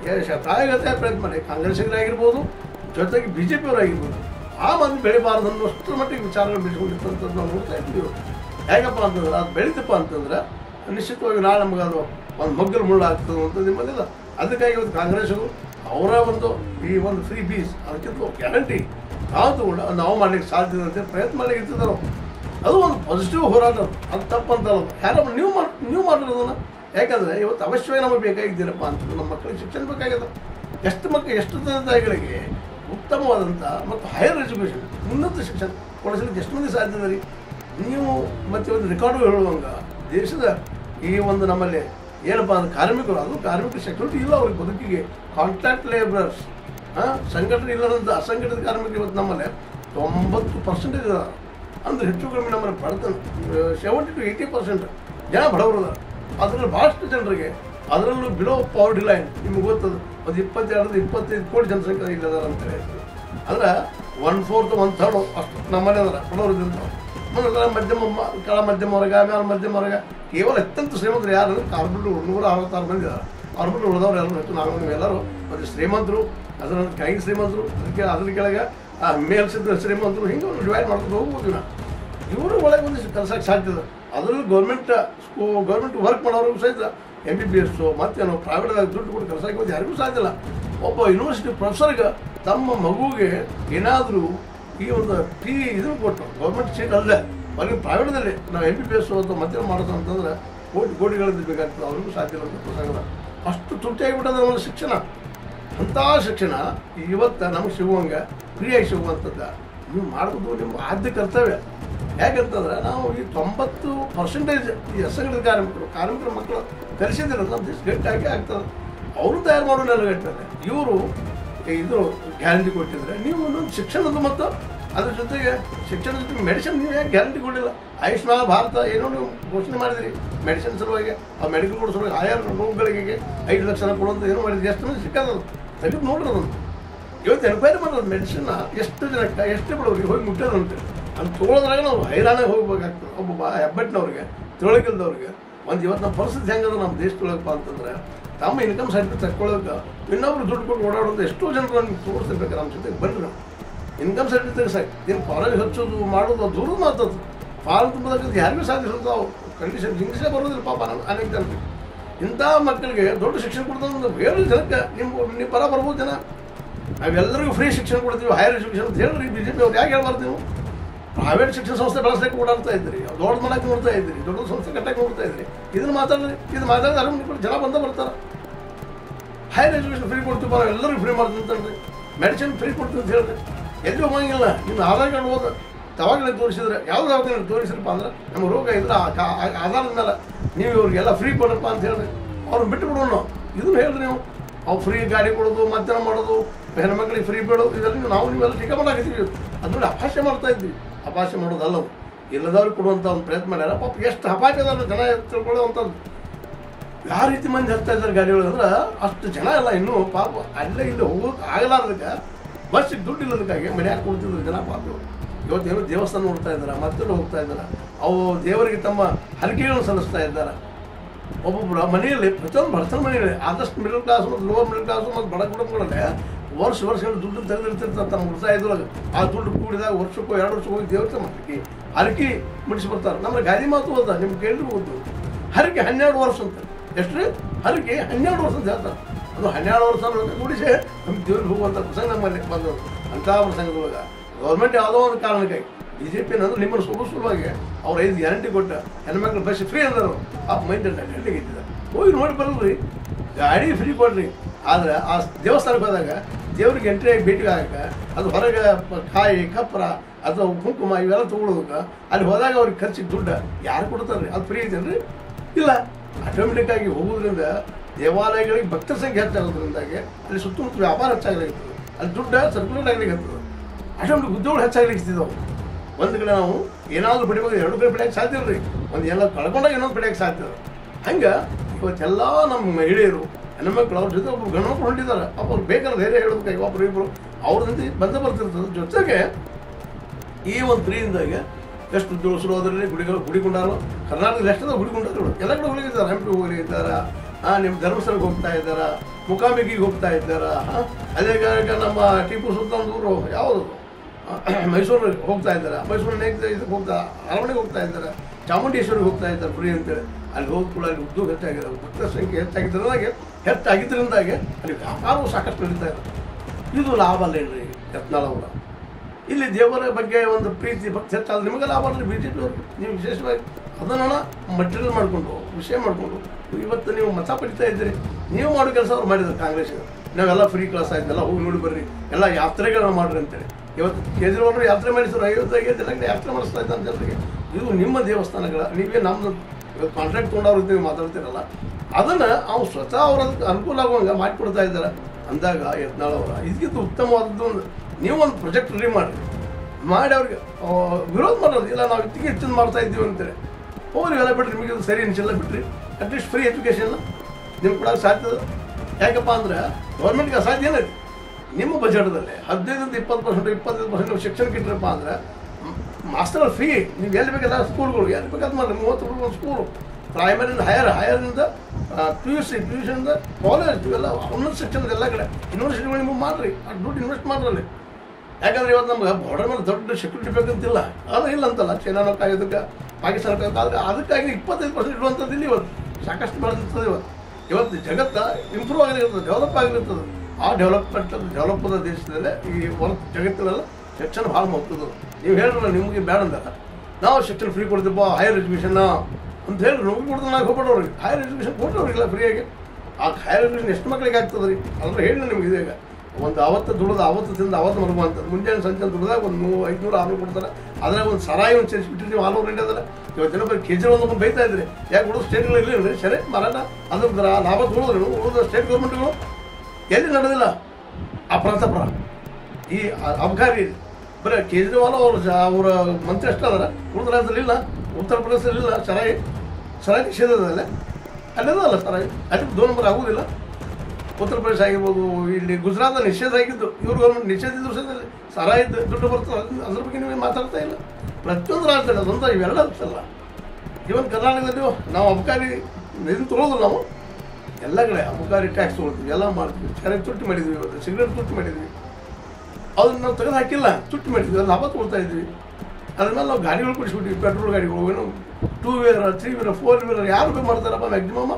[SPEAKER 1] ಪ್ರಾಯಗತ ಪ್ರಯತ್ನ ಮಾಡಿ ಕಾಂಗ್ರೆಸ್ಸಿಗರಾಗಿರ್ಬೋದು ಜೊತೆಗೆ ಬಿ ಜೆ ಪಿಯವರಾಗಿರ್ಬೋದು ಆಮ್ ಆದ್ಮಿ ಬೆಳಿಬಾರ್ದು ಅನ್ನೋಷ್ಟರ ಮಟ್ಟಿಗೆ ವಿಚಾರಗಳು ಬೆಳೆಸ್ಕೊಂಡಿರ್ತಂಥದ್ದು ನಾವು ನೋಡ್ತಾ ಇದ್ದೀವಿ ಹೇಗಪ್ಪ ಅಂತಂದ್ರೆ ಅದು ಬೆಳೀತಪ್ಪ ಅಂತಂದ್ರೆ ನಿಶ್ಚಿತವಾಗಿ ನಾಳೆ ನಮಗೆ ಅದು ಒಂದು ಮಗ್ಗಲು ಮುಳ್ಳು ಆಗ್ತದೆ ಅಂತ ನಿಮ್ಮಲ್ಲಿಲ್ಲ ಅದಕ್ಕಾಗಿ ಇವತ್ತು ಕಾಂಗ್ರೆಸ್ಸು ಅವರ ಒಂದು ಈ ಒಂದು ಫ್ರೀ ಬೀಸ್ ಅದಕ್ಕಿಂತ ಗ್ಯಾರಂಟಿ ನಾವು ತಗೊಂಡು ಅದು ನಾವು ಮಾಡ್ಲಿಕ್ಕೆ ಸಾಧ್ಯ ಇದೆ ಅಂತ ಪ್ರಯತ್ನ ಮಾಡ್ಲಿಕ್ಕೆ ಇರ್ತಿದ್ದಾರೋ ಅದು ಒಂದು ಪಾಸಿಟಿವ್ ಹೋರಾಟ ಅದು ತಪ್ಪಂತಲ್ಲ ಯಾರು ನೀವು ಮಾಡಿ ನೀವು ಮಾಡಿರೋದನ್ನ ಯಾಕಂದ್ರೆ ಇವತ್ತು ಅವಶ್ಯವಾಗಿ ನಮಗೆ ಬೇಕಾಗಿದ್ದೀರಪ್ಪ ಅಂತ ನಮ್ಮ ಮಕ್ಕಳಿಗೆ ಶಿಕ್ಷಣ ಬೇಕಾಗಿದೆ ಎಷ್ಟು ಮಕ್ಕಳು ಎಷ್ಟು ತಂದೆ ತಾಯಿಗಳಿಗೆ ಉತ್ತಮವಾದಂಥ ಮತ್ತು ಹೈಯರ್ ಎಜುಕೇಷನ್ ಉನ್ನತ ಶಿಕ್ಷಣ ಕೊಡಿಸಲಿಕ್ಕೆ ಎಷ್ಟು ಮಂದಿ ಸಾಧ್ಯ ಇದೆ ರೀ ನೀವು ಮತ್ತೆ ಒಂದು ರೆಕಾರ್ಡು ಹೇಳುವಂಗ ದೇಶದ ಈ ಒಂದು ನಮ್ಮಲ್ಲಿ ಏನಪ್ಪ ಅಂದ್ರೆ ಕಾರ್ಮಿಕರು ಅದು ಕಾರ್ಮಿಕ ಸೆಕ್ಯೂರಿಟಿ ಇಲ್ಲ ಅವ್ರಿಗೆ ಬದುಕಿಗೆ ಕಾಂಟ್ರಾಕ್ಟ್ ಲೇಬರರ್ಸ್ ಸಂಘಟನೆ ಇಲ್ಲದಂಥ ಅಸಂಘಟಿತ ಕಾರ್ಮಿಕರು ಇವತ್ತು ನಮ್ಮಲ್ಲಿ ತೊಂಬತ್ತು ಪರ್ಸೆಂಟೇಜ್ ಇದಾರೆ ಅಂದ್ರೆ ಹೆಚ್ಚು ಕಡಿಮೆ ನಮ್ಮಲ್ಲಿ ಬಡತನ ಸೆವೆಂಟಿ ಟು ಏಯ್ಟಿ ಪರ್ಸೆಂಟ್ ಜನ ಬಡವರು ಅದಾರ ಅದರಲ್ಲಿ ಭಾಳಷ್ಟು ಜನರಿಗೆ ಅದರಲ್ಲೂ ಬಿಲೋ ಪವರ್ಟಿ ಲೈನ್ ನಿಮ್ಗೆ ಗೊತ್ತದ ಒಂದು ಇಪ್ಪತ್ತೆರಡು ಇಪ್ಪತ್ತೈದು ಕೋಟಿ ಜನಸಂಖ್ಯೆ ಇಲ್ಲದಾರ ಅಂತ ಹೇಳ್ತೀವಿ ಅಂದ್ರೆ ಒನ್ ಫೋರ್ತ್ ಒನ್ ಥರ್ಡ್ ಅಷ್ಟು ನಮ್ಮಲ್ಲಿ ಅದರ ಬಡವರು ಇರ್ತಾವೆ ಮುಂದೆ ಮಧ್ಯಮ ಮ- ಕೆಳ ಮಧ್ಯಮ ವರ್ಗ ಮೇಲೆ ಮಧ್ಯಮ ವರ್ಗ ಕೇವಲ ಅತ್ಯಂತ ಶ್ರೀಮಂತರು ಯಾರು ಅಂದ್ರೆ ಕಾರ್ಪೊರೇಟ್ ನೂರ ಅರವತ್ತಾರು ಮಂದಿ ಇದ್ದಾರೆ ಕಾರ್ಪೊರೇಟ್ ಉಳಿದವ್ರು ಎಲ್ಲರೂ ಹೆಚ್ಚು ನಾವು ನೀವು ಎಲ್ಲರೂ ಒಂದು ಶ್ರೀಮಂತರು ಅದರ ಕೆಳಗೆ ಶ್ರೀಮಂತರು ಅದಕ್ಕೆ ಅದ್ರ ಕೆಳಗೆ ಆ ಮೇಲ್ಸಿದ್ದ ಶ್ರೀಮಂತರು ಹಿಂಗೆ ಡಿವೈಡ್ ಮಾಡ್ಕೊಂಡು ಹೋಗ್ಬೋದು ನಾವು ಇವರು ಒಳಗೆ ಒಂದು ಕಲ್ಸಕ್ಕೆ ಸಾಧ್ಯ ಇದೆ ಅದರಲ್ಲೂ ಗೌರ್ಮೆಂಟ್ ಸ್ಕೂ ಗೌರ್ಮೆಂಟ್ ವರ್ಕ್ ಮಾಡೋರು ಸಹಿತ ಎಂ ಬಿ ಬಿ ಎಸ್ಸು ಮತ್ತೇನೋ ಪ್ರೈವೇಟ್ ದುಡ್ಡು ಕೊಟ್ಟು ಕಲ್ಸಕ್ಕೆ ಹೋಗಿ ಯಾರಿಗೂ ಸಾಧ್ಯ ಇಲ್ಲ ಒಬ್ಬ ಯೂನಿವರ್ಸಿಟಿ ಪ್ರೊಫೆಸರ್ಗೆ ತಮ್ಮ ಮಗುವಿಗೆ ಏನಾದರೂ ಈ ಒಂದು ಫೀ ಇದನ್ನು ಕೊಟ್ಟು ಗೌರ್ಮೆಂಟ್ ಸೀಟ್ ಅಲ್ಲದೆ ಅವ್ರಿಗೆ ಪ್ರೈವೇಟ್ದಲ್ಲಿ ನಾವು ಎಂ ಬಿ ಬಿ ಎಸ್ ಅಥವಾ ಮತ್ತೇನು ಮಾಡೋದು ಅಂತಂದ್ರೆ ಕೋಟಿ ಕೋಟಿಗಳಿಂದ ಬೇಕಾಗ್ತದೆ ಅವ್ರಿಗೂ ಸಾಧ್ಯ ಇಲ್ಲ ಅಂತ ಪ್ರಸಂಗ ಅಷ್ಟು ತುಟ್ಟಿಯಾಗಿಬಿಟ್ಟದ ನಮ್ಮ ಶಿಕ್ಷಣ ಅಂಥ ಶಿಕ್ಷಣ ಇವತ್ತು ನಮಗೆ ಸಿಗುವಂಗ ಫ್ರೀಯಾಗಿ ಸಿಗುವಂಥದ್ದು ನೀವು ಮಾಡೋದು ನಿಮ್ಮ ಆದ್ಯ ಕರ್ತವ್ಯ ಯಾಕಂತಂದ್ರೆ ನಾವು ಈ ತೊಂಬತ್ತು ಪರ್ಸೆಂಟೇಜ್ ಈ ಅಸಂಘಟಿತ ಕಾರ್ಮಿಕರು ಕಾರ್ಮಿಕರ ಮಕ್ಕಳು ಕಲಿಸಿದ್ರೆ ನಮ್ಮ ದೇಶ ಗಟ್ಟಿಯಾಗಿ ಆಗ್ತದೆ ಅವರು ತಯಾರು ಮಾಡೋ ನೆಲಗಟ್ಟಲೆ ಇವರು ಇದು ಗ್ಯಾರಂಟಿ ಕೊಟ್ಟಿದ್ರೆ ನೀವು ಒಂದೊಂದು ಶಿಕ್ಷಣದ ಮತ್ತು ಅದ್ರ ಜೊತೆಗೆ ಶಿಕ್ಷಣದ ಜೊತೆಗೆ ಮೆಡಿಸಿನ್ ನೀವು ಯಾಕೆ ಗ್ಯಾರಂಟಿ ಕೊಡಲಿಲ್ಲ ಆಯುಷ್ಮಾನ್ ಭಾರತ ಏನೋ ನೀವು ಘೋಷಣೆ ಮಾಡಿದಿರಿ ಮೆಡಿಸಿನ್ ಸಲುವಾಗಿ ಆ ಮೆಡಿಕಲ್ ಕೊಡೋ ಸಲುವಾಗಿ ಆಯಾ ರೋಗಗಳಿಗೆ ಐದು ಲಕ್ಷ ಕೊಡುವಂತ ಏನೋ ಮಾಡಿದ್ರಿ ಎಷ್ಟು ಮಂದಿ ಸಿಕ್ಕದದು ತೆಗೆದು ನೋಡ್ರಿ ಅದನ್ನು ಇವತ್ತು ಎನ್ಕ್ವೈರಿ ಮಾಡೋದು ಮೆಡಿಸಿನ್ ಎಷ್ಟು ಜನಕ್ಕೆ ಎಷ್ಟು ಬಡವರಿಗೆ ಹೋಗಿ ಮುಟ್ಟೋದಂತೆ ಅದು ತೊಗೊಳೋದ್ರಾಗ ನಾವು ಹೈರಾಣ ಹೋಗ್ಬೇಕಾಗ್ತದೆ ಒಬ್ಬ ಹೆಬ್ಬಟ್ಟಿನವ್ರಿಗೆ ತಿಳಗಿಲ್ದವ್ರಿಗೆ ಒಂದು ಇವತ್ತು ನಮ್ಮ ಪರಿಸ್ಥಿತಿ ಹೆಂಗದ ನಮ್ಮ ದೇಶದೊಳಗಪ್ಪ ಅಂತಂದ್ರೆ ತಮ್ಮ ಇನ್ಕಮ್ ಸರ್ಟಿಫಿಕೇಟ್ ತಗೊಳ್ಳೋಕೆ ಇನ್ನೊಬ್ರು ದುಡ್ಡು ಕೊಟ್ಟು ಓಡಾಡೋದು ಎಷ್ಟೋ ಜನರು ನಮ್ಗೆ ತೋರಿಸ್ತಿರ್ಬೇಕು ನಮ್ಮ ಜೊತೆಗೆ ಬನ್ರಿ ನಾವು ಇನ್ಕಮ್ ಸರ್ಟಿಫಿಕೇಟ್ ಸಾಕು ಏನು ಕಾಲೇಜ್ ಹಚ್ಚೋದು ಮಾಡೋದು ಅದು ದೂರದ ಮಾತದು ಫಾರ್ಮ್ ತುಂಬೋದಕ್ಕೆ ಯಾರಿಗೂ ಸಾಧಿಸೋದು ಅವು ಕಂಡೀಷನ್ ಇಂಗ್ಲೀಷೇ ಬರೋದಿಲ್ಲ ಪಾಪ ನಾನು ಅನೇಕ ಜನರಿಗೆ ಇಂಥ ಮಕ್ಕಳಿಗೆ ದೊಡ್ಡ ಶಿಕ್ಷಣ ಕೊಡ್ತಾರೆ ಒಂದು ಬೇರೆ ಜನಕ್ಕೆ ನಿಮ್ಮ ನಿಮ್ಮ ಪರ ಬರ್ಬೋದು ಜನ ನಾವೆಲ್ಲರಿಗೂ ಫ್ರೀ ಶಿಕ್ಷಣ ಕೊಡ್ತೀವಿ ಹೈಯರ್ ಎಜುಕೇಷನ್ ಅಂತ ಹೇಳ್ರಿ ಬಿ ಜೆ ಪಿ ಅವ್ರು ಯಾಕೆ ಹೇಳ್ಬಾರ್ದು ನೀವು ಪ್ರೈವೇಟ್ ಶಿಕ್ಷಣ ಸಂಸ್ಥೆ ಬೆಳೆಸಲಿಕ್ಕೆ ಓಡಾಡ್ತಾ ಇದ್ರಿ ದೊಡ್ಡ ಮಾಡಕ್ಕೆ ನೋಡ್ತಾ ಇದ್ರಿ ದೊಡ್ಡ ಸಂಸ್ಥೆ ಕಟ್ಟಕ್ಕೆ ನೋಡ್ತಾ ಇದ್ರಿ ಇದನ್ನ ಮಾತಾಡ್ರಿ ಇದು ಮಾತಾಡಿದ್ರೆ ಅರವತ್ತು ಜನ ಬಂದ ಬರ್ತಾರೆ ಹೈಯರ್ ಎಜುಕೇಷನ್ ಫ್ರೀ ಕೊಡ್ತೀವಿ ನಾವು ಎಲ್ಲರಿಗೂ ಫ್ರೀ ಮಾಡ್ತೀವಿ ಅಂತಂದ್ರಿ ಮೆಡಿಸಿನ್ ಫ್ರೀ ಕೊಡ್ತೀವಿ ಅಂತ ಹೇಳ್ರಿ ಎಲ್ಲಿ ಹೋಗಂಗಿಲ್ಲ ನಿಮ್ಮ ಆಧಾರ್ ಕಾರ್ಡ್ ಹೋದ ದವಾಖಾನೆ ತೋರಿಸಿದ್ರೆ ಯಾವ ದವಾಖಾನೆ ತೋರಿಸಿರಪ್ಪ ಅಂದ್ರೆ ನಮ್ಮ ರೋಗ ಇದ್ರೆ ಆ ಕಾ- ಆ ಆಧಾರದ ಮೇಲೆ ನೀವು ಇವ್ರಿಗೆಲ್ಲ ಫ್ರೀ ಕೊಡಪ್ಪ ಅಂತ ಹೇಳ್ರಿ ಅವ್ರನ್ನ ಬಿಟ್ಟು ಬಿಡೋಣ ನಾವು ಇದನ್ನ ಹೇಳ್ರಿ ನೀವು ಅವು ಫ್ರೀ ಗಾಡಿ ಕೊಡೋದು ಮಧ್ಯಾಹ್ನ ಮಾಡೋದು ಹೆಣ್ಮಕ್ಳಿಗೆ ಫ್ರೀ ಬಿಡೋದು ಇದರಲ್ಲಿ ನಾವು ನೀವೆಲ್ಲ ಟೀಕೆ ಮಾಡಾಕತ್ತೀವಿ ಅದ್ರಲ್ಲಿ ಅಪಾಸ್ಯ ಮಾಡ್ತಾ ಇದ್ವಿ ಅಪಾಸ್ಯ ಮಾಡೋದಲ್ಲ ಅದು ಇಲ್ಲದವ್ರಿಗೆ ಕೊಡುವಂಥ ಒಂದು ಪ್ರಯತ್ನ ಮಾಡ್ಯಾರ ಪಾಪ ಎಷ್ಟು ಅಪಾಸ್ಯ ಅದಾರ ಜನ ತಿಳ್ಕೊಳ್ಳೋವಂಥದ್ದು ಯಾವ ರೀತಿ ಮಂದಿ ಹತ್ತಾ ಇದ್ದಾರೆ ಗಾಡಿ ಒಳಗೆ ಅಂದ್ರೆ ಅಷ್ಟು ಜನ ಎಲ್ಲ ಇನ್ನೂ ಪಾಪ ಅಲ್ಲೇ ಇಲ್ಲಿ ಹೋಗೋಕೆ ಆಗಲಾರ್ದಕ್ಕೆ ಬಸ್ಸಿಗೆ ದುಡ್ಡು ಇಲ್ಲದಕ್ಕಾಗಿ ಮನ್ಯಾಗ ಕೊಡ್ತಿದ್ರು ಜನ ಪಾಪ ಇವ್ರು. ಇವತ್ತೇನೋ ದೇವಸ್ಥಾನ ನೋಡ್ತಾ ಇದ್ದಾರೆ ಮತ್ತೆಲ್ಲ ಹೋಗ್ತಾ ಇದ್ದಾರೆ ಅವು ದೇವರಿಗೆ ತಮ್ಮ ಹರಕೆಗಳನ್ನು ಸಲ್ಲಿಸ್ತಾ ಇದ್ದಾರೆ ಒಬ್ಬೊಬ್ಬರು ಮನೆಯಲ್ಲಿ ಪ್ರತಿಯೊಂದು ಬಡತನ ಮನೆಯಲ್ಲಿ ಆದಷ್ಟು ಮಿಡಲ್ ಕ್ಲಾಸ್ ಮತ್ತು ಲೋವರ್ ಮಿಡಲ್ ಕ್ಲಾಸ್ ಮತ್ತು ಬಡ ಕುಟುಂಬಗಳಲ್ಲಿ ವರ್ಷ ವರ್ಷಗಳು ದುಡ್ಡು ತೆಗೆದಿರ್ತಿರ್ತಾರೆ ತಮ್ಮ ಉಳಿತಾಯದೊಳಗೆ ಆ ದುಡ್ಡು ಕೂಡಿದಾಗ ವರ್ಷಕ್ಕೂ ಎರಡು ವರ್ಷಕ್ಕೂ ಹೋಗಿ ದೇವಸ್ಥಾನ ಮಾಡ್ಲಿಕ್ಕೆ ಹರಕೆ ಮುಡಿಸಿ ಬರ್ತಾರೆ ನಮ್ಮ ಗಾದಿ ಮಾತು ಹೋದ ನಿಮ್ಗೆ ಕೇಳಿರ್ಬೋದು ಹರಕೆ ಹನ್ನೆರಡು ವರ್ಷ ಅಂತ ಎಷ್ಟು ರೀ ಹರಕೆ ಹನ್ನೆರಡು ವರ್ಷ ಅಂತ ಹೇಳ್ತಾರೆ ಅದು ಹನ್ನೆರಡು ವರ್ಷ ಮುಡಿಸಿ ನಮ್ಮ ದೇವ್ರಿಗೆ ಹೋಗುವಂಥ ಪ್ರಸಂಗ ನಮ್ಮಲ್ಲಿ ಬಂದವು ಅಂಥ ಪ್ರಸಂಗದೊಳಗೆ ಗೌರ್ಮೆಂಟ್ ಯಾವುದೋ ಒಂದು ಕಾರಣಕ್ಕಾಗಿ ಬಿ ಜೆ ಪಿ ಅನ್ನೋದು ನಿಮ್ಮನ್ನು ಸುಲಭ ಸುಲಭವಾಗಿ ಅವ್ರು ಐದು ಗ್ಯಾರಂಟಿ ಕೊಟ್ಟ ಹೆಣ್ಮಕ್ಳು ಬಸ್ ಫ್ರೀ ಅಂದರು ಆ ಮೈಂಡ್ ಹಳ್ಳಿಗೆ ಇದ್ದಿದ್ದ ಹೋಗಿ ನೋಡಿ ಬರಲ್ರಿ ಗಾಡಿ ಫ್ರೀ ಕೊಡ್ರಿ ಆದ್ರೆ ಆ ದೇವಸ್ಥಾನಕ್ಕೆ ಹೋದಾಗ ದೇವ್ರಿಗೆ ಎಂಟ್ರಿ ಆಗಿ ಭೇಟಿ ಆಗಕ್ಕೆ ಅದು ಹೊರಗೆ ಪ- ಕಾಯಿ ಕಪ್ಪರ ಅಥವಾ ಕುಂಕುಮ ಇವೆಲ್ಲ ತೊಗೊಳೋದಕ್ಕೆ ಅಲ್ಲಿ ಹೋದಾಗ ಅವ್ರಿಗೆ ಖರ್ಚಿಗೆ ದುಡ್ಡು ಯಾರು ಕೊಡ್ತಾರೆ ಅದು ಫ್ರೀ ಐತೇನ್ರಿ ಇಲ್ಲ ಆಟೋಮೆಟಿಕ್ ಆಗಿ ಹೋಗೋದ್ರಿಂದ ದೇವಾಲಯಗಳಿಗೆ ಭಕ್ತರ ಸಂಖ್ಯೆ ಹೆಚ್ಚಾಗೋದ್ರಿಂದಾಗಿ ಅಲ್ಲಿ ಸುತ್ತಮುತ್ತ ವ್ಯಾಪಾರ ಹೆಚ್ಚಾಗಲಿಕ್ಕೆ ಅಲ್ಲಿ ದುಡ್ಡು ಸರ್ಕ್ಯುಲೇಟ್ ಆಗ್ಲಿಕ್ಕೆ ಆಟೋಮೆಟಿಕ್ ಉದ್ಯೋಗ ಹೆಚ್ಚಾಗ್ಲಿಕ್ಕಿದ್ದಾವೆ ಒಂದು ಕಡೆ ನಾವು ಏನಾದರೂ ಪಡಿಬೇಕು ಎರಡು ಕಡೆ ಪಡೆಯಕ್ಕೆ ಸಾಧ್ಯ ಇಲ್ರಿ ಒಂದು ಎಲ್ಲ ಕಳ್ಕೊಂಡಾಗ ಇನ್ನೊಂದು ಪಡೆಯಕ್ಕೆ ಸಾಧ್ಯ ಇಲ್ಲ ಹಂಗೆ ಇವತ್ತೆಲ್ಲ ನಮ್ಮ ಮಹಿಳೆಯರು ಹೆಣ್ಮಕ್ಳು ಅವ್ರ ಜೊತೆ ಒಬ್ರು ಗಣಮಕ್ಳು ಹೊಂಟಿದ್ದಾರೆ ಅವ್ರು ಬೇಕಾದ್ರೆ ಧೈರ್ಯ ಹೇಳೋದಕ್ಕೆ ಒಬ್ರು ಇಬ್ರು ಅವ್ರದಿಂದ ಬಂದ ಬರ್ತಿರ್ತದೆ ಜೊತೆಗೆ ಈ ಒಂದು ಫ್ರೀಯಿಂದಾಗೆ ಎಷ್ಟು ದೋಸರು ಅದರಲ್ಲಿ ಗುಡಿಗಳು ಗುಡಿಕೊಂಡಾರು ಕರ್ನಾಟಕದಲ್ಲಿ ಎಷ್ಟದ ಗುಡಿಕೊಂಡಾರು ಎಲ್ಲ ಕಡೆ ಹೋಗಿದ್ದಾರೆ ಹಂಪಿ ಹೋಗಿದ್ದಾರೆ ಆ ನಿಮ್ಮ ಧರ್ಮಸ್ಥಳಕ್ಕೆ ಹೋಗ್ತಾ ಇದ್ದಾರ ಮುಕಾಂಬಿಕಿಗೆ ಹೋಗ್ತಾ ಇದ್ದಾರ ಆ, ಅದೇ ಕಾರಣಕ್ಕೆ ನಮ್ಮ ಟಿಪ್ಪು ಸುಲ್ತಾನ್ ಊರು ಯಾವುದು ಮೈಸೂರಿಗೆ ಹೋಗ್ತಾ ಇದ್ದಾರೆ ಮೈಸೂರಿನ ಇದಕ್ಕೆ ಹೋಗ್ತಾ ಅರಮನೆಗೆ ಹೋಗ್ತಾ ಇದ್ದಾರೆ ಚಾಮುಂಡೇಶ್ವರಿಗೆ ಹೋಗ್ತಾ ಇದ್ದಾರೆ ಫ್ರೀ ಅಂತೇಳಿ ಅಲ್ಲಿ ಹೋದ ಕೂಡ ಅಲ್ಲಿ ಉದ್ಯೋಗ ಹೆಚ್ಚಾಗಿದೆ ಭಕ್ತರ ಸಂಖ್ಯೆ ಹೆಚ್ಚಾಗಿದ್ದರಿಂದಾಗೆ ಹೆಚ್ಚಾಗಿದ್ದರಿಂದಾಗೆ ಅಲ್ಲಿ ವ್ಯಾಪಾರವು ಸಾಕಷ್ಟು ನಡೀತಾ ಇದೆ ಇದು ಲಾಭ ಅಲ್ಲೇನ್ರಿ ಯತ್ನಾಳ್ ಅವರ ಇಲ್ಲಿ ದೇವರ ಬಗ್ಗೆ ಒಂದು ಪ್ರೀತಿ ಭಕ್ತಿ ಹೆಚ್ಚಾದ್ರೆ ನಿಮಗೆ ಲಾಭ ಅಲ್ರಿ ಬಿ ಜೆ ಪಿಯವರು ನೀವು ವಿಶೇಷವಾಗಿ ಅದನ್ನ ಮಟೀರಿಯಲ್ ಮಾಡಿಕೊಂಡು ವಿಷಯ ಮಾಡಿಕೊಂಡು ಇವತ್ತು ನೀವು ಮತ ಪಡಿತಾ ಇದ್ದೀರಿ ನೀವು ಮಾಡೋ ಕೆಲಸ ಅವ್ರು ಮಾಡಿದ್ರು ಕಾಂಗ್ರೆಸ್ ನಾವೆಲ್ಲ ಫ್ರೀ ಕ್ಲಾಸ್ ಆಯ್ತು ಎಲ್ಲ ಹೋಗಿ ನೋಡಿ ಬರ್ರಿ ಎಲ್ಲ ಯಾತ್ರೆಗಳನ್ನ ಮಾಡ್ರಿ ಅಂತೇಳಿ ಇವತ್ತು ಕೇಜ್ರಿವಾಲ್ ಯಾತ್ರೆ ಮಾಡಿದ್ರು ಐವತ್ತೈದು ಜನಕ್ಕೆ ಯಾತ್ರೆ ಮಾಡಿಸ್ತಾ ಇದ್ದ ಜನರಿಗೆ ಇದು ನಿಮ್ಮ ದೇವಸ್ಥಾನಗಳ ನೀವೇ ನಮ್ಮದು ಇವತ್ತು ಕಾಂಟ್ರಾಕ್ಟ್ ತೊಗೊಂಡವ್ರ ನೀವು ಮಾತಾಡ್ತೀರಲ್ಲ ಅದನ್ನ ಅವ್ರು ಸ್ವತಃ ಅವ್ರ ಅದಕ್ಕೆ ಅನುಕೂಲ ಆಗುವಂಗೆ ಮಾಡಿಕೊಡ್ತಾ ಇದ್ದಾರೆ ಅಂದಾಗ ಯತ್ನಾಳ್ ಅವರ ಇದಕ್ಕಿಂತ ಉತ್ತಮವಾದದ್ದು ಒಂದು ನೀವು ಒಂದು ಪ್ರಾಜೆಕ್ಟ್ ರೆಡಿ ಮಾಡಿ ಮಾಡಿ ಅವ್ರಿಗೆ ಆ, ವಿರೋಧ ಮಾಡೋದು ಇಲ್ಲ ನಾವು ಇದಕ್ಕೆ ಹೆಚ್ಚಿನ ಮಾಡ್ತಾ ಇದ್ದೀವಿ ಅಂತೇಳಿ ಹೋಗ್ರಿ ಎಲ್ಲ ಬಿಡ್ರಿ ನಿಮಗೆ ಇದು ಸರಿ ಅನಿಸಿಲ್ಲ ಬಿಡ್ರಿ ಅಟ್ಲೀಸ್ಟ್ ಫ್ರೀ ಎಜುಕೇಷನ್ ನಿಮ್ಗೆ ಕೊಡೋಕೆ ಸಾಧ್ಯ ಯಾಕಪ್ಪ ಅಂದ್ರೆ ಗೌರ್ಮೆಂಟ್ಗೆ ಅಸಾಧ್ಯ ಏನೈತಿ ನಿಮ್ಮ ಬಜೆಟ್ದಲ್ಲಿ ಹದಿನೈದರಿಂದ ಇಪ್ಪತ್ತು ಪರ್ಸೆಂಟ್ ಇಪ್ಪತ್ತೈದು ಪರ್ಸೆಂಟ್ ನೀವು ಶಿಕ್ಷಣಕ್ಕೆ ಇಟ್ಟರಪ್ಪ ಅಂದ್ರೆ ಮಾಸ್ಟರ್ ಫೀ ನೀವು ಎಲ್ಲಿ ಬೇಕಾದ ಸ್ಕೂಲ್ಗಳು ಎಲ್ಲಿ ಬೇಕಾದ ಮಾಡಿ ಮೂವತ್ತು ರೂಪಾಯಿ ಒಂದು ಸ್ಕೂಲು ಪ್ರೈಮರಿಯಿಂದ ಹೈಯರ್ ಹೈಯರಿಂದ P U C P U ಸಿಯಿಂದ ಕಾಲೇಜ್ ಇವೆಲ್ಲ ಉನ್ನತ ಶಿಕ್ಷಣದ ಎಲ್ಲ ಕಡೆ ಯೂನಿವರ್ಸಿಟಿಗಳು ನಿಮಗೆ ಮಾಡ್ರಿ ಅಷ್ಟು ದುಡ್ಡು ಇನ್ವೆಸ್ಟ್ ಮಾಡ್ರಲ್ಲಿ ಯಾಕಂದ್ರೆ ಇವತ್ತು ನಮ್ಗೆ ಬಾರ್ಡರ್ ಮೇಲೆ ದೊಡ್ಡ ಸೆಕ್ಯೂರಿಟಿ ಬೇಕಂತಿಲ್ಲ ಅದು ಇಲ್ಲ ಅಂತಲ್ಲ ಚೈನಾನ ಕಾಯೋದಕ್ಕೆ ಪಾಕಿಸ್ತಾನ ಕಾಯೋದಕ್ಕೆ ಅದಕ್ಕಾಗಿ ಇಪ್ಪತ್ತೈದು ಪರ್ಸೆಂಟ್ ಇಡುವಂಥದ್ದು ಇಲ್ಲಿ ಇವತ್ತು ಸಾಕಷ್ಟು ಬೆಳೆದಿರ್ತದೆ ಇವತ್ತು ಇವತ್ತು ಜಗತ್ತ ಇಂಪ್ರೂವ್ ಆಗಿರ್ತದೆ ಡೆವಲಪ್ ಆಗಿರ್ತದೆ ಆ ಡೆವಲಪ್ಮೆಂಟ್ ಡೆವಲಪ್ ಆದ ದೇಶದಲ್ಲೇ ಈ ಹೊರತು ಜಗತ್ತಿನೆಲ್ಲ ಶಿಕ್ಷಣ ಭಾಳ ಮಹತ್ವದ ನೀವು ಹೇಳ್ರಲ್ಲ ನಿಮಗೆ ಬೇಡ ಅಂದಾಗ ನಾವು ಶಿಕ್ಷಣ ಫ್ರೀ ಕೊಡ್ತೀವಪ್ಪ ಹೈಯರ್ ಎಜುಕೇಷನ್ ಅಂತ ಹೇಳಿ ನಮಗೆ ಕೊಡ್ತಾರೆ ನಾವು ಹೋಗ್ಬಿಟ್ಟವ್ರಿಗೆ ಹೈಯರ್ ಎಜುಕೇಷನ್ ಕೊಟ್ಟವ್ರಿಗಿಲ್ಲ ಫ್ರೀಯಾಗಿ ಆ ಹೈಯರ್ ಎಜುಕೇಷನ್ ಎಷ್ಟು ಮಕ್ಕಳಿಗೆ ಆಗ್ತದೆ ರೀ ಅಂದ್ರೆ ಹೇಳಿ ನಿಮ್ಗೆ ಇದೀಗ ಒಂದು ಅವತ್ತು ದುಡ್ದು ಅವತ್ತು ತಿಂದು ಅವತ್ತು ಮರುಗು ಅಂತ ಮುಂಜಾನೆ ಸಂಜೆ ದುಡ್ದಾಗ ಒಂದು ನೂರು ಐದುನೂರು ಆರುನೂರು ಕೊಡ್ತಾರೆ ಅದ್ರಾಗ ಒಂದು ಸರಾಯಿ ಒಂದು ಸೇರಿಸ್ಬಿಟ್ರಿ ನೀವು ಆಲ್ ಓವರ್ ಇಂಡಿಯಾದಲ್ಲಿ ಇವತ್ತು ಜನ ಬರೀ ಕೆಜಿ ಒಂದು ಬೈತಾ ಇದ್ರಿ ಯಾಕೆ ಉಳಿದ ಸ್ಟೇಟ್ಗಳು ಇಲ್ಲ ಸರಿ ಮಾರಾಟ ಅದ್ರ ಲಾಭ ತೊಗೊಳೋದ್ರಿ ಉಳಿದ ಸ್ಟೇಟ್ ಗೌರ್ಮೆಂಟ್ಗಳು ಎಲ್ಲಿ ನಡೆದಿಲ್ಲ ಆ ಪ್ರತಾಪರ ಈ ಅ- ಅಬ್ಕಾರಿ ಬರೀ ಕೇಜ್ರಿವಾಲ್ ಅವರು ಅವರ ಮಂತ್ರಿ ಅಷ್ಟೇ ಅದರ ಉಳಿದ ರಾಜ್ಯದಲ್ಲಿ ಇಲ್ಲ ಉತ್ತರ ಪ್ರದೇಶದಲ್ಲಿ ಇಲ್ಲ ಸರಾಯಿ ಸರಾಯಿ ನಿಷೇಧದಲ್ಲೇ ಅಲ್ಲೇದಲ್ಲ ಸರಾಯಿ ಅಲ್ಲಿ ದೋ ನಂಬರ್ ಆಗುವುದಿಲ್ಲ ಉತ್ತರ ಪ್ರದೇಶ ಆಗಿರ್ಬೋದು ಇಲ್ಲಿ ಗುಜರಾತ್ ನಿಷೇಧ ಆಗಿದ್ದು ಇವ್ರು ಗೌರ್ಮೆಂಟ್ ನಿಷೇಧಿದ್ರು ಸಹ ಸರಾಯಿದ್ದು ದುಡ್ಡು ಬರ್ತದೆ ಅದ್ರ- ಅದ್ರ ಬಗ್ಗೆ ನೀವು ಮಾತಾಡ್ತಾ ಇಲ್ಲ ಪ್ರತಿಯೊಂದು ರಾಜ್ಯದಲ್ಲಿ ಅದೊಂದು ಇವೆರಡು ಅಲ್ಲ ಇವನ್ ಕರ್ನಾಟಕದಲ್ಲಿ ನಾವು ಅಬಕಾರಿ ಇದನ್ನು ತೊಗೊಳೋದಿಲ್ಲ ನಾವು ಎಲ್ಲ ಕಡೆ ಅಬಕಾರಿ ಟ್ಯಾಕ್ಸ್ ತೊಗೊಳ್ತೀವಿ ಎಲ್ಲ ಮಾಡ್ತೀವಿ ಚೆನ್ನಾಗಿ ತುಟ್ಟಿ ಮಾಡಿದ್ವಿ ಇವತ್ತು ಸಿಗರೇಟ್ ತುಟ್ಟಿ ಮಾಡಿದ್ವಿ ಅದನ್ನ ನಾವು ತೆಗೆದು ಹಾಕಿಲ್ಲ ತುಟ್ಟಿ ಮಾಡಿದ್ವಿ ಲಾಭ ತೊಗೊಳ್ತಾ ಇದ್ವಿ ಅದ್ರ ಮೇಲೆ ನಾವು ಗಾಡಿಗಳು ಕೊಡಿಸ್ಬಿಟ್ವಿ ಪೆಟ್ರೋಲ್ ಗಾಡಿಗಳು ಏನು two wheeler three wheeler four wheeler ಯಾರು ಉಪಯೋಗ ಮಾಡ್ತಾರಪ್ಪ ಮ್ಯಾಕ್ಸಿಮಮ್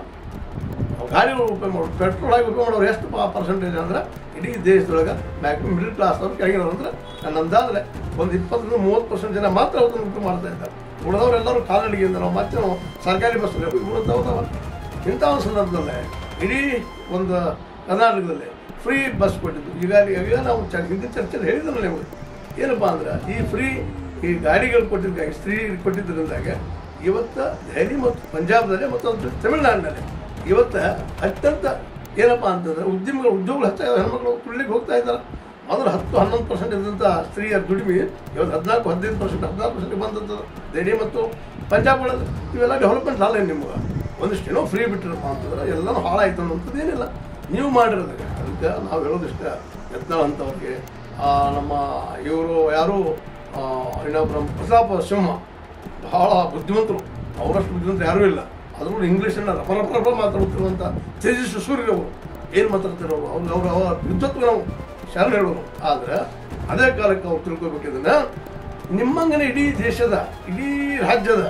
[SPEAKER 1] ಗಾಡಿಗಳು ಉಪಯೋಗ ಮಾಡೋರು ಪೆಟ್ರೋಲ್ ಆಗಿ ಉಪಯೋಗ ಮಾಡೋರು ಎಷ್ಟು ಪರ್ಸೆಂಟೇಜ್ ಅಂದ್ರೆ ಇಡೀ ದೇಶದೊಳಗೆ ಮ್ಯಾಕ್ಸಿಮಮ್ ಮಿಡಲ್ ಕ್ಲಾಸ್ ಅವ್ರು ಕೆಳಗಿರೋರು ಅಂದ್ರೆ ನನ್ನ ಅಂದಾಜಲೆ ಒಂದು ಇಪ್ಪತ್ತರಿಂದ ಮೂವತ್ತು ಪರ್ಸೆಂಟ್ ಜನ ಮಾತ್ರ ಅದನ್ನು ಉಪಯೋಗ ಮಾಡ್ತಾ ಇದ್ದಾರೆ ಉಳಿದವರೆಲ್ಲರೂ ಕಾಲ್ನಡಿಗೆಯಿಂದ ನಾವು ಮತ್ತೆ ನಾವು ಸರ್ಕಾರಿ ಬಸ್ ಉಳಿದವ ಇಂಥ ಒಂದು ಸಂದರ್ಭದಲ್ಲೇ ಇಡೀ ಒಂದು ಕರ್ನಾಟಕದಲ್ಲಿ ಫ್ರೀ ಬಸ್ ಕೊಟ್ಟಿದ್ದು ಈಗ ಈಗ ನಾವು ಚ ಹಿಂದಿನ ಚರ್ಚೆಯಲ್ಲಿ ಹೇಳಿದ್ರು ನಿಮಗೆ ಏನಪ್ಪ ಅಂದ್ರೆ ಈ ಫ್ರೀ ಈ ಗಾಡಿಗಳು ಕೊಟ್ಟಿದ್ದಾಗ ಸ್ತ್ರೀ ಕೊಟ್ಟಿದ್ದರಿಂದಾಗ ಇವತ್ತು ದೆಹಲಿ ಮತ್ತು ಪಂಜಾಬ್ದಲ್ಲಿ ಮತ್ತು ಅದು ತಮಿಳುನಾಡಿನಲ್ಲಿ ಇವತ್ತು ಅತ್ಯಂತ ಏನಪ್ಪ ಅಂತಂದ್ರೆ ಉದ್ಯಮಿಗಳು ಉದ್ಯೋಗಗಳು ಹೆಚ್ಚಾಗ ಹೆಣ್ಮಕ್ಳು ತುಳಿಲಿಕ್ಕೆ ಹೋಗ್ತಾ ಇದ್ದಾರೆ ಮೊದಲು ಹತ್ತು ಹನ್ನೊಂದು ಪರ್ಸೆಂಟ್ ಇದ್ದಂಥ ಸ್ತ್ರೀಯರ ದುಡಿಮೆ ಇವತ್ತು ಹದಿನಾಲ್ಕು ಹದಿನೈದು ಪರ್ಸೆಂಟ್ ಹದಿನಾರು ಪರ್ಸೆಂಟ್ ಬಂದದ್ದು ದೆಹಲಿ ಮತ್ತು ಪಂಜಾಬ್ಗಳಲ್ಲಿ ಇವೆಲ್ಲ ಡೆವಲಪ್ಮೆಂಟ್ ಅಲ್ಲ ನಿಮ್ಗೆ ಒಂದಿಷ್ಟು ಏನೋ ಫ್ರೀ ಬಿಟ್ಟಿರಪ್ಪ ಅಂತಂದ್ರೆ ಎಲ್ಲನೂ ಹಾಳಾಯ್ತು ಅನ್ನೋಂಥದ್ದು ಏನಿಲ್ಲ ನೀವು ಮಾಡಿರೋದಕ್ಕೆ ಅದಕ್ಕೆ ನಾವು ಹೇಳೋದಿಷ್ಟ ಯತ್ನಾಳ್ ಅಂತವ್ರಿಗೆ ಆ, ನಮ್ಮ ಇವರು ಯಾರು ಆ, ಇನ್ನೊಬ್ರು ನಮ್ಮ ಪ್ರತಾಪ ಸಿಂಹ ಬಹಳ ಬುದ್ಧಿವಂತರು ಅವರಷ್ಟು ಬುದ್ಧಿವಂತರು ಯಾರೂ ಇಲ್ಲ ಅದ್ರಲ್ಲೂ ಇಂಗ್ಲೀಷನ್ನು ರಪ ರಪ ರಪ ಮಾತಾಡುತ್ತಿರುವಂಥ ತೇಜಸ್ವಿ ಸೂರ್ಯರವರು ಏನು ಮಾತಾಡ್ತಿರೋರು ಅವ್ರು ಅವ್ರು ಅವರ ವಿದ್ವತ್ಗೆ ನಾವು ಶರಣ ಹೇಳೋರು ಆದರೆ ಅದೇ ಕಾಲಕ್ಕೆ ಅವ್ರು ತಿಳ್ಕೊಬೇಕಿದ್ದನ್ನ ನಿಮ್ಮಂಗನೆ ಇಡೀ ದೇಶದ ಇಡೀ ರಾಜ್ಯದ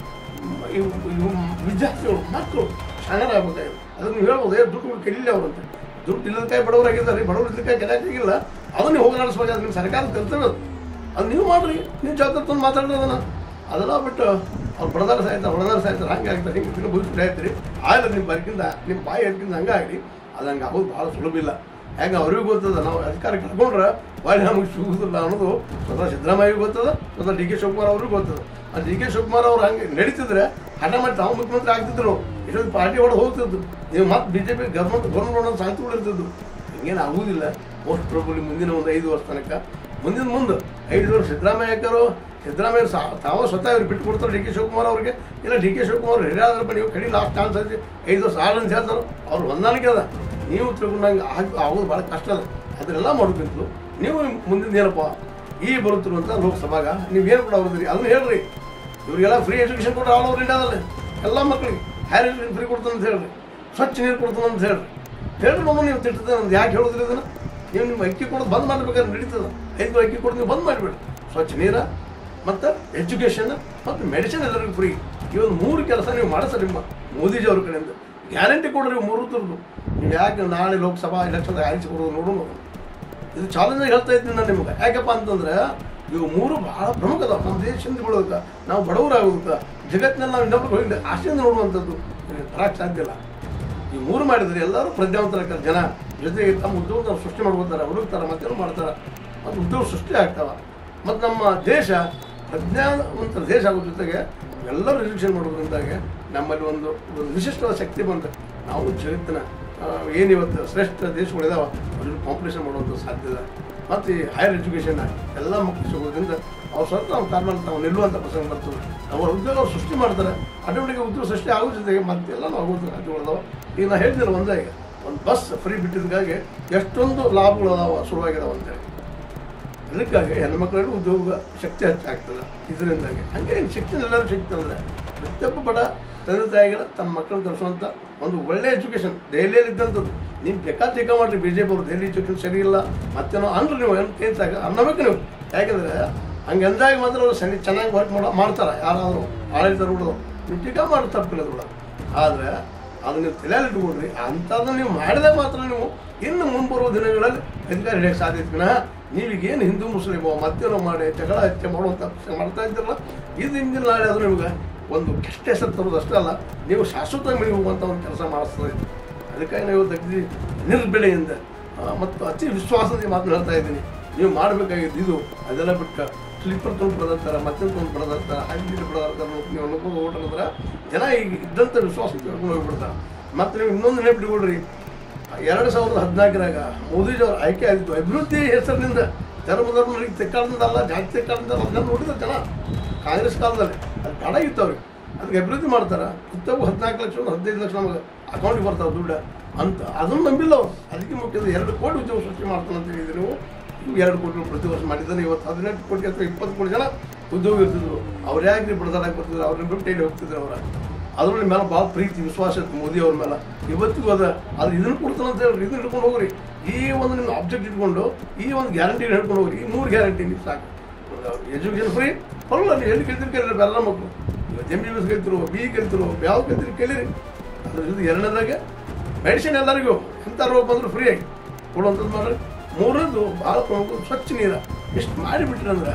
[SPEAKER 1] ಇವು ಇವು ವಿದ್ಯಾರ್ಥಿಗಳು ಮಕ್ಕಳು ಶಾಣರಾಗಬೇಕಾಗಿದೆ ಅದನ್ನು ನೀವು ಹೇಳ್ಬೋದು ಏ ದುಡ್ಡು ಕಲೀಲಿ ಅವರು ಅಂತ ದುಡ್ಡು ಇಲ್ಲದಕ್ಕಾಗಿ ಬಡವರಾಗಿದ್ದಾರೆ ಬಡವರು ಇದ್ದಕ್ಕಾಗಿ ಕೆಲಾಗಿಲ್ಲ ಅದನ್ನ ನೀವು ಹೋಗಲಾಡಿಸ್ಬೇಕಾದ್ರೆ ನಿಮ್ಮ ಸರ್ಕಾರ ಕಲ್ತದ ಅದು ನೀವು ಮಾಡ್ರಿ ನೀವು ಜವಾಬ್ದಾರಿ ತಂದು ಮಾತಾಡೋದನ್ನ ಅದೆಲ್ಲ ಬಿಟ್ಟು ಅವ್ರು ಬಡದಾರ ಸಾಯ್ತಾರೆ ಹೊಡೆದಾರ ಸಾಯ್ತಾರೆ ಹಂಗೆ ಆಗ್ತಾರೆ ಹಿಂಗೆ ತಿನ್ನು ಬದುಕಿ ಆಯ್ತೀರಿ ಆಯ್ತು ನಿಮ್ಮ ಬರ್ಕಿಂದ ನಿಮ್ಮ ಬಾಯಿ ಅದಕ್ಕಿಂತ ಹಂಗೆ ಆಗಲಿ ಅದು ಹಂಗೆ ಆಗೋದು ಭಾಳ ಸುಲಭ ಇಲ್ಲ ಹೆಂಗೆ ಅವ್ರಿಗೂ ಗೊತ್ತದ ನಾವು ಅಧಿಕಾರ ಕಳ್ಕೊಂಡ್ರೆ ಒಳ್ಳೆ ನಮಗೆ ಸಿಗುವುದಿಲ್ಲ ಅನ್ನೋದು ಸ್ವತಃ ಸಿದ್ದರಾಮಯ್ಯ ಗೊತ್ತದ ಸ್ವತಃ ಡಿ ಕೆ ಶಿವಕುಮಾರ್ ಅವ್ರಿಗೂ ಗೊತ್ತದ ಆ ಡಿ ಕೆ ಶಿವಕುಮಾರ್ ಅವ್ರು ಹಂಗೆ ನಡೀತಿದ್ರೆ ಹಠ ಮಾಡಿ ತಾವು ಮುಖ್ಯಮಂತ್ರಿ ಆಗ್ತಿದ್ರು ಇಷ್ಟೊಂದು ಪಾರ್ಟಿ ಒಳಗೆ ಹೋಗ್ತಿದ್ದು ನೀವು ಮತ್ತೆ B J P government government ಸಾಂತ್ವಗಳು ಇರ್ತಿದ್ದು ಹಿಂಗೇನು ಆಗುವುದಿಲ್ಲ ಮೋಸ್ಟ್ ಪ್ರಾಬಲಿ ಮುಂದಿನ ಒಂದು ಐದು ವರ್ಷ ತನಕ ಮುಂದಿನ ಮುಂದೆ ಐದು ವರ್ಷ ಸಿದ್ದರಾಮಯ್ಯ ಅಕ್ಕರು ಸಿದ್ದರಾಮಯ್ಯ ಸಾ ತಾವು ಸ್ವತಃ ಅವ್ರು ಬಿಟ್ಟು ಕೊಡ್ತಾರೆ ಡಿ ಕೆ ಶಿವಕುಮಾರ್ ಅವ್ರಿಗೆ ಇಲ್ಲ ಡಿ ಕೆ ಶಿವಕುಮಾರ್ ಹಿರಿಯಾದ್ರ ನೀವು ಕಡಿ ಲಾಸ್ಟ್ ಚಾನ್ಸ್ ಐತಿ ಐದು ವರ್ಷ ಆಳು ಅಂತ ಹೇಳ್ತಾರೆ ಅವ್ರು ಹೊಂದಾಣಿಕೆ ಅದ ನೀವು ತಿಳ್ಕೊಂಡಂಗೆ ಆಗ ಆಗೋದು ಭಾಳ ಕಷ್ಟ ಅದ ಅದನ್ನೆಲ್ಲ ಮಾಡೋದಿತ್ತು ನೀವು ಮುಂದಿನ ಏನಪ್ಪ ಈ ಬರುತ್ತಿರುವಂಥ ಲೋಕಸಭಾಗ ನೀವೇನು ಕೂಡ ಅವ್ರದ್ರಿ ಅದನ್ನ ಹೇಳ್ರಿ ಇವರಿಗೆಲ್ಲ ಫ್ರೀ ಎಜುಕೇಷನ್ ಕೊಡ್ರಿ ಆಲ್ ಓವರ್ ಇಂಡಿಯಾದಲ್ಲಿ ಎಲ್ಲ ಮಕ್ಕಳಿಗೆ ಹೈಯರ್ ಎಜುಕೇಷನ್ ಫ್ರೀ ಕೊಡ್ತಾನೆ ಅಂತ ಹೇಳ್ರಿ ಸ್ವಚ್ಛ ನೀರು ಕೊಡ್ತಾನೆ ಅಂತ ಹೇಳ್ರಿ ಹೇಳ್ರಿ ಮಮ್ಮ ನೀವು ತಿಟ್ಟದ ಅಂತ ಯಾಕೆ ಹೇಳೋದ್ರಿ ಇದನ್ನ ನೀವು ನಿಮ್ಮ ಅಕ್ಕಿ ಕೊಡೋದು ಬಂದ್ ಮಾಡ್ಬೇಕಾದ್ರೆ ನಡೀತದ ಐದು ಅಕ್ಕಿ ಕೊಡೋದು ನೀವು ಬಂದ್ ಮಾಡಿಬಿಡಿ ಸ್ವಚ್ಛ ನೀರ ಮತ್ತು ಎಜುಕೇಷನ್ ಮತ್ತು ಮೆಡಿಸಿನ್ ಎಲ್ಲರಿಗೂ ಫ್ರೀ ಇವತ್ತು ಮೂರು ಕೆಲಸ ನೀವು ಮಾಡಿಸ ನಿಮ್ಮ ಮೋದಿಜಿ ಅವ್ರ ಕಡೆಯಿಂದ ಗ್ಯಾರಂಟಿ ಕೊಡ್ರಿ ಮೂರು ತುರ್ದು ನೀವು ಯಾಕೆ ನಾಳೆ ಲೋಕಸಭಾ ಎಲೆಕ್ಷನ್ ಆರಿಸಿ ಕೊಡೋದು ನೋಡೋಣ ಇದು ಚಾಲೆಂಜ್ ಹೇಳ್ತಾ ಇದ್ದೀನಿ ನಾನು ನಿಮ್ಗೆ ಯಾಕಪ್ಪ ಅಂತಂದ್ರೆ ಇವು ಮೂರು ಬಹಳ ಪ್ರಮುಖ ಅದಾವ ನಮ್ಮ ದೇಶದಿಂದ ಬೆಳೋದಕ್ಕೆ ನಾವು ಬಡವರಾಗೋದಕ್ಕೆ ಜಗತ್ತಿನಲ್ಲಿ ನಾವು ಇನ್ನೊಬ್ರಿಗೆ ಹೋಗಿ ಆಶೆಯಿಂದ ನೋಡುವಂಥದ್ದು ಬರಕ್ಕೆ ಸಾಧ್ಯ ಇಲ್ಲ ಈ ಮೂರು ಮಾಡಿದ್ರೆ ಎಲ್ಲರೂ ಪ್ರಜ್ಞಾವಂತರ ಜನ ಜೊತೆಗೆ ತಮ್ಮ ಉದ್ಯೋಗ ಸೃಷ್ಟಿ ಮಾಡ್ಕೋತಾರೆ ಹುಡುಕ್ತಾರೆ ಮತ್ತೇನು ಮಾಡ್ತಾರೆ ಮತ್ತು ಉದ್ಯೋಗ ಸೃಷ್ಟಿ ಆಗ್ತಾವ ಮತ್ತು ನಮ್ಮ ದೇಶ ಪ್ರಜ್ಞಾವಂತರ ದೇಶ ಆಗೋ ಜೊತೆಗೆ ಎಲ್ಲರೂ ರಿಸರ್ವೇಷನ್ ಮಾಡೋದ್ರಿಂದಾಗೆ ನಮ್ಮಲ್ಲಿ ಒಂದು ಒಂದು ವಿಶಿಷ್ಟವಾದ ಶಕ್ತಿ ಬಂದರೆ ನಾವು ಜಗತ್ತಿನ ಆ, ಏನಿವತ್ತು ಶ್ರೇಷ್ಠ ದೇಶಗಳಿದಾವ ಅವ್ರಿಗೆ ಕಾಂಪಿಟೇಷನ್ ಮಾಡುವಂಥ ಸಾಧ್ಯತೆ ಮತ್ತು ಈ ಹೈಯರ್ ಎಜುಕೇಷನ್ ಎಲ್ಲ ಮಕ್ಕಳು ಸಿಗೋದ್ರಿಂದ ಅವ್ರು ಸ್ವಲ್ಪ ನಾವು ಕಾರಣ ತಾವು ನಿಲ್ಲುವಂಥ ಪ್ರಸಂಗ ಬರ್ತದೆ ಅವ್ರ ಉದ್ಯೋಗ ಅವ್ರು ಸೃಷ್ಟಿ ಮಾಡ್ತಾರೆ ಆಟೋಮೆಟಿಕ್ ಉದ್ಯೋಗ ಸೃಷ್ಟಿ ಆಗೋ ಜೊತೆಗೆ ಮತ್ತೆಲ್ಲ ನಾವು ಆಗೋದು ಸಾಧ್ಯಗಳದಾವ ಈಗ ನಾ ಹೇಳ್ತಿಲ್ಲ ಒಂದೇ ಈಗ ಒಂದು ಬಸ್ ಫ್ರೀ ಬಿಟ್ಟಿದ್ದಕ್ಕಾಗಿ ಎಷ್ಟೊಂದು ಲಾಭಗಳು ಅದಾವ ಶುರುವಾಗಿದಾವ ಅಂತೇಳಿ ಅದಕ್ಕಾಗಿ ಹೆಣ್ಮಕ್ಳಿಗೂ ಉದ್ಯೋಗ ಶಕ್ತಿ ಹೆಚ್ಚಾಗ್ತದೆ ಇದರಿಂದಾಗಿ ಹಂಗೆ ಈ ಶಕ್ತಿ ಎಲ್ಲರೂ ಶಕ್ತಿ ಅಂದರೆ ಪ್ರತಿಯೊಬ್ಬ ಬಡ ತಂದೆ ತಾಯಿಗಳ ತಮ್ಮ ಮಕ್ಕಳನ್ನ ಕಲಿಸುವಂಥ ಒಂದು ಒಳ್ಳೆ ಎಜುಕೇಷನ್ ದೆಹಲಿಯಲ್ಲಿ ಇದ್ದಂಥದ್ದು ನೀವು ಬೇಕಾ ಟೀಕಾ ಮಾಡ್ರಿ ಬಿ ಜೆ ಪಿ ಅವರು ದೆಹಲಿ ಎಜುಕೇಷನ್ ಸರಿ ಇಲ್ಲ ಮತ್ತೇನೋ ಅಂದ್ರಿ ನೀವು ಏನು ಕೇಳ್ತಾಗ ಅನ್ನಬೇಕು ನೀವು ಯಾಕೆಂದ್ರೆ ಹಂಗೆ ಅಂದಾಗ ಮಾತ್ರ ಅವರು ಸರಿ ಚೆನ್ನಾಗಿ ವರ್ಕ್ ಮಾಡೋ ಮಾಡ್ತಾರೆ ಯಾರಾದರೂ ಆಡಳಿತರುಗಳು ನೀವು ಟೀಕಾ ಮಾಡಿ ತಪ್ಪಿಲ್ಲ ಕೂಡ ಆದರೆ ಅದು ನೀವು ತಲೆಯಲ್ಲಿ ಇಟ್ಕೊಡ್ರಿ ಅಂಥದ್ದು ನೀವು ಮಾಡಿದಾಗ ಮಾತ್ರ ನೀವು ಇನ್ನು ಮುಂಬರುವ ದಿನಗಳಲ್ಲಿ ಅಧಿಕಾರ ಹಿಡಿಯಕ್ಕೆ ಸಾಧ್ಯತೆ ವಿನಃ ನೀವೀಗೇನು ಹಿಂದೂ ಮುಸ್ಲಿಮೋ ಮತ್ತೇನೋ ಮಾಡಿ ಜಗಳ ಹತ್ಯೆ ಮಾಡುವಂಥ ಪ್ರಶ್ನೆ ಮಾಡ್ತಾ ಇದ್ದೀರಲ್ಲ ಇದು ಹಿಂದಿನ ನಾಳೆ ಅದು ನಿಮ್ಗೆ ಒಂದು ಕೆಟ್ಟ ಹೆಸರು ತರೋದು ಅಷ್ಟೇ ಅಲ್ಲ ನೀವು ಶಾಶ್ವತ ಮನೆಗೆ ಹೋಗುವಂಥ ಒಂದು ಕೆಲಸ ಮಾಡಿಸ್ತದೆ ಅದಕ್ಕಾಗಿ ನಾವು ಇವತ್ತು ಅಗದಿ ನಿರ್ಬೆಳೆಯಿಂದ ಆ, ಮತ್ತು ಅತಿ ವಿಶ್ವಾಸದಿಂದ ಮಾತನ್ನು ಹೇಳ್ತಾ ಇದ್ದೀನಿ ನೀವು ಮಾಡಬೇಕಾಗಿದ್ದು ಇದು ಅದೆಲ್ಲ ಬಿಟ್ಟು ಸ್ಲೀಪರ್ ತೊಗೊಂಡು ಬಡದಾಡ್ತಾರೆ ಮತ್ತೊಂದು ತೊಗೊಂಡು ಬಡದಾಡ್ತಾರೆ ಹಾಗೆ ಬಡದಾಡ್ತಾರೆ ನೀವು ಅನ್ಕೊಂಡು ಹೋಗ್ಬಿಟ್ರಂದ್ರೆ ಜನ ಈಗ ಇದ್ದಂಥ ವಿಶ್ವಾಸ ಕರ್ಕೊಂಡು ಹೋಗ್ಬಿಡ್ತಾರೆ ಮತ್ತು ನೀವು ಇನ್ನೊಂದು ನೆನಪಿಟ್ಕೊಳ್ರಿ ಎರಡು ಸಾವಿರದ ಹದಿನಾಲ್ಕರಾಗ ಮೋದಿಜಿ ಅವ್ರ ಆಯ್ಕೆ ಆಗಿತ್ತು ಅಭಿವೃದ್ಧಿ ಹೆಸರಿನಿಂದ ಧರ್ಮ ಧರ್ಮಗಳಿಗೆ ತೆಕ್ಕಾಳದಿಂದ ಅಲ್ಲ ಜಾತಿ ತೆಕ್ಕಾಳದಿಂದ ಅಲ್ಲ ಅದನ್ನ ನೋಡಿದ ಜನ ಕಾಂಗ್ರೆಸ್ ಕಾಲದಲ್ಲಿ ಅದು ತಡ ಇತ್ತು ಅವ್ರಿಗೆ ಅದಕ್ಕೆ ಅಭಿವೃದ್ಧಿ ಮಾಡ್ತಾರೆ ಉತ್ತಮ ಹದಿನಾಲ್ಕು ಲಕ್ಷ ಹದಿನೈದು ಲಕ್ಷ ನಮಗೆ ಅಕೌಂಟಿಗೆ ಬರ್ತಾವೆ ದುಡ್ಡು ಅಂತ ಅದನ್ನು ನಂಬಿಲ್ಲ ಅವ್ರು ಅದಕ್ಕೆ ಮುಖ್ಯದ ಎರಡು ಕೋಟಿ ಉದ್ಯೋಗ ಸೃಷ್ಟಿ ಮಾಡ್ತಾನೆ ಅಂತ ಹೇಳಿದ್ರು ನೀವು ಇವು ಎರಡು ಕೋಟಿ ಪ್ರತಿ ವರ್ಷ ಮಾಡಿದ್ದಾನೆ ಇವತ್ತು ಹದಿನೆಂಟು ಕೋಟಿ ಅಥವಾ ಇಪ್ಪತ್ತು ಕೋಟಿ ಜನ ಉದ್ಯೋಗ ಇರ್ತಿದ್ರು ಅವ್ರು ಯಾಕೆ ಬಡದಾಡಕ್ಕೆ ಬರ್ತಿದ್ರು ಅವ್ರನ್ನ ಬಿಟ್ಟು ಡೈಲಿ ಹೋಗ್ತಿದ್ರು ಅವರ ಅದ್ರಲ್ಲಿ ಮೇಲೆ ಭಾಳ ಪ್ರೀತಿ ವಿಶ್ವಾಸ ಇತ್ತು ಮೋದಿ ಅವ್ರ ಮೇಲೆ ಇವತ್ತಿಗೂ ಅದ ಅದು ಇದನ್ನು ಕೊಡ್ತಾನೆ ಅಂತ ಹೇಳಿ ಇದನ್ನ ಹಿಡ್ಕೊಂಡು ಹೋಗ್ರಿ ಈ ಒಂದು ನಿಮ್ಮ ಆಬ್ಜೆಕ್ಟ್ ಇಟ್ಕೊಂಡು ಈ ಒಂದು ಗ್ಯಾರಂಟಿ ಹಿಡ್ಕೊಂಡು ಹೋಗ್ರಿ ಈ ಮೂರು ಗ್ಯಾರಂಟಿ ನೀವು ಸಾಕು ಎಜುಕೇಷನ್ ಫ್ರೀ ಬರಲ್ಲ ನೀವು ಎಲ್ಲಿ ಕೇಳ್ತೀರಿ ಕೇಳಿರಿ ಎಲ್ಲ ಮಕ್ಕಳು ಇವತ್ತು ಎಮ್ ಬಿ ಬಿ ಎಸ್ ಕೇಳ್ತಿರು ಬಿ ಕೇಳ್ತಿರು ಯಾವ್ದು ಕೇಳ್ತೀರಿ ಕೇಳಿರಿ ಅದ್ರ ಜೊತೆ ಎರಡನೇದಾಗೆ ಮೆಡಿಸಿನ್ ಎಲ್ಲರಿಗೂ ಎಂಥ ರೋಗ ಬಂದರೂ ಫ್ರೀ ಆಗಿ ಕೊಡುವಂಥದ್ದು ಮಾಡ್ರಿ ಮೂರನೇದು ಭಾಳ ಪ್ರಮುಖ ಸ್ವಚ್ಛ ನೀರು ಇಷ್ಟು ಮಾಡಿಬಿಟ್ರಿ ಅಂದ್ರೆ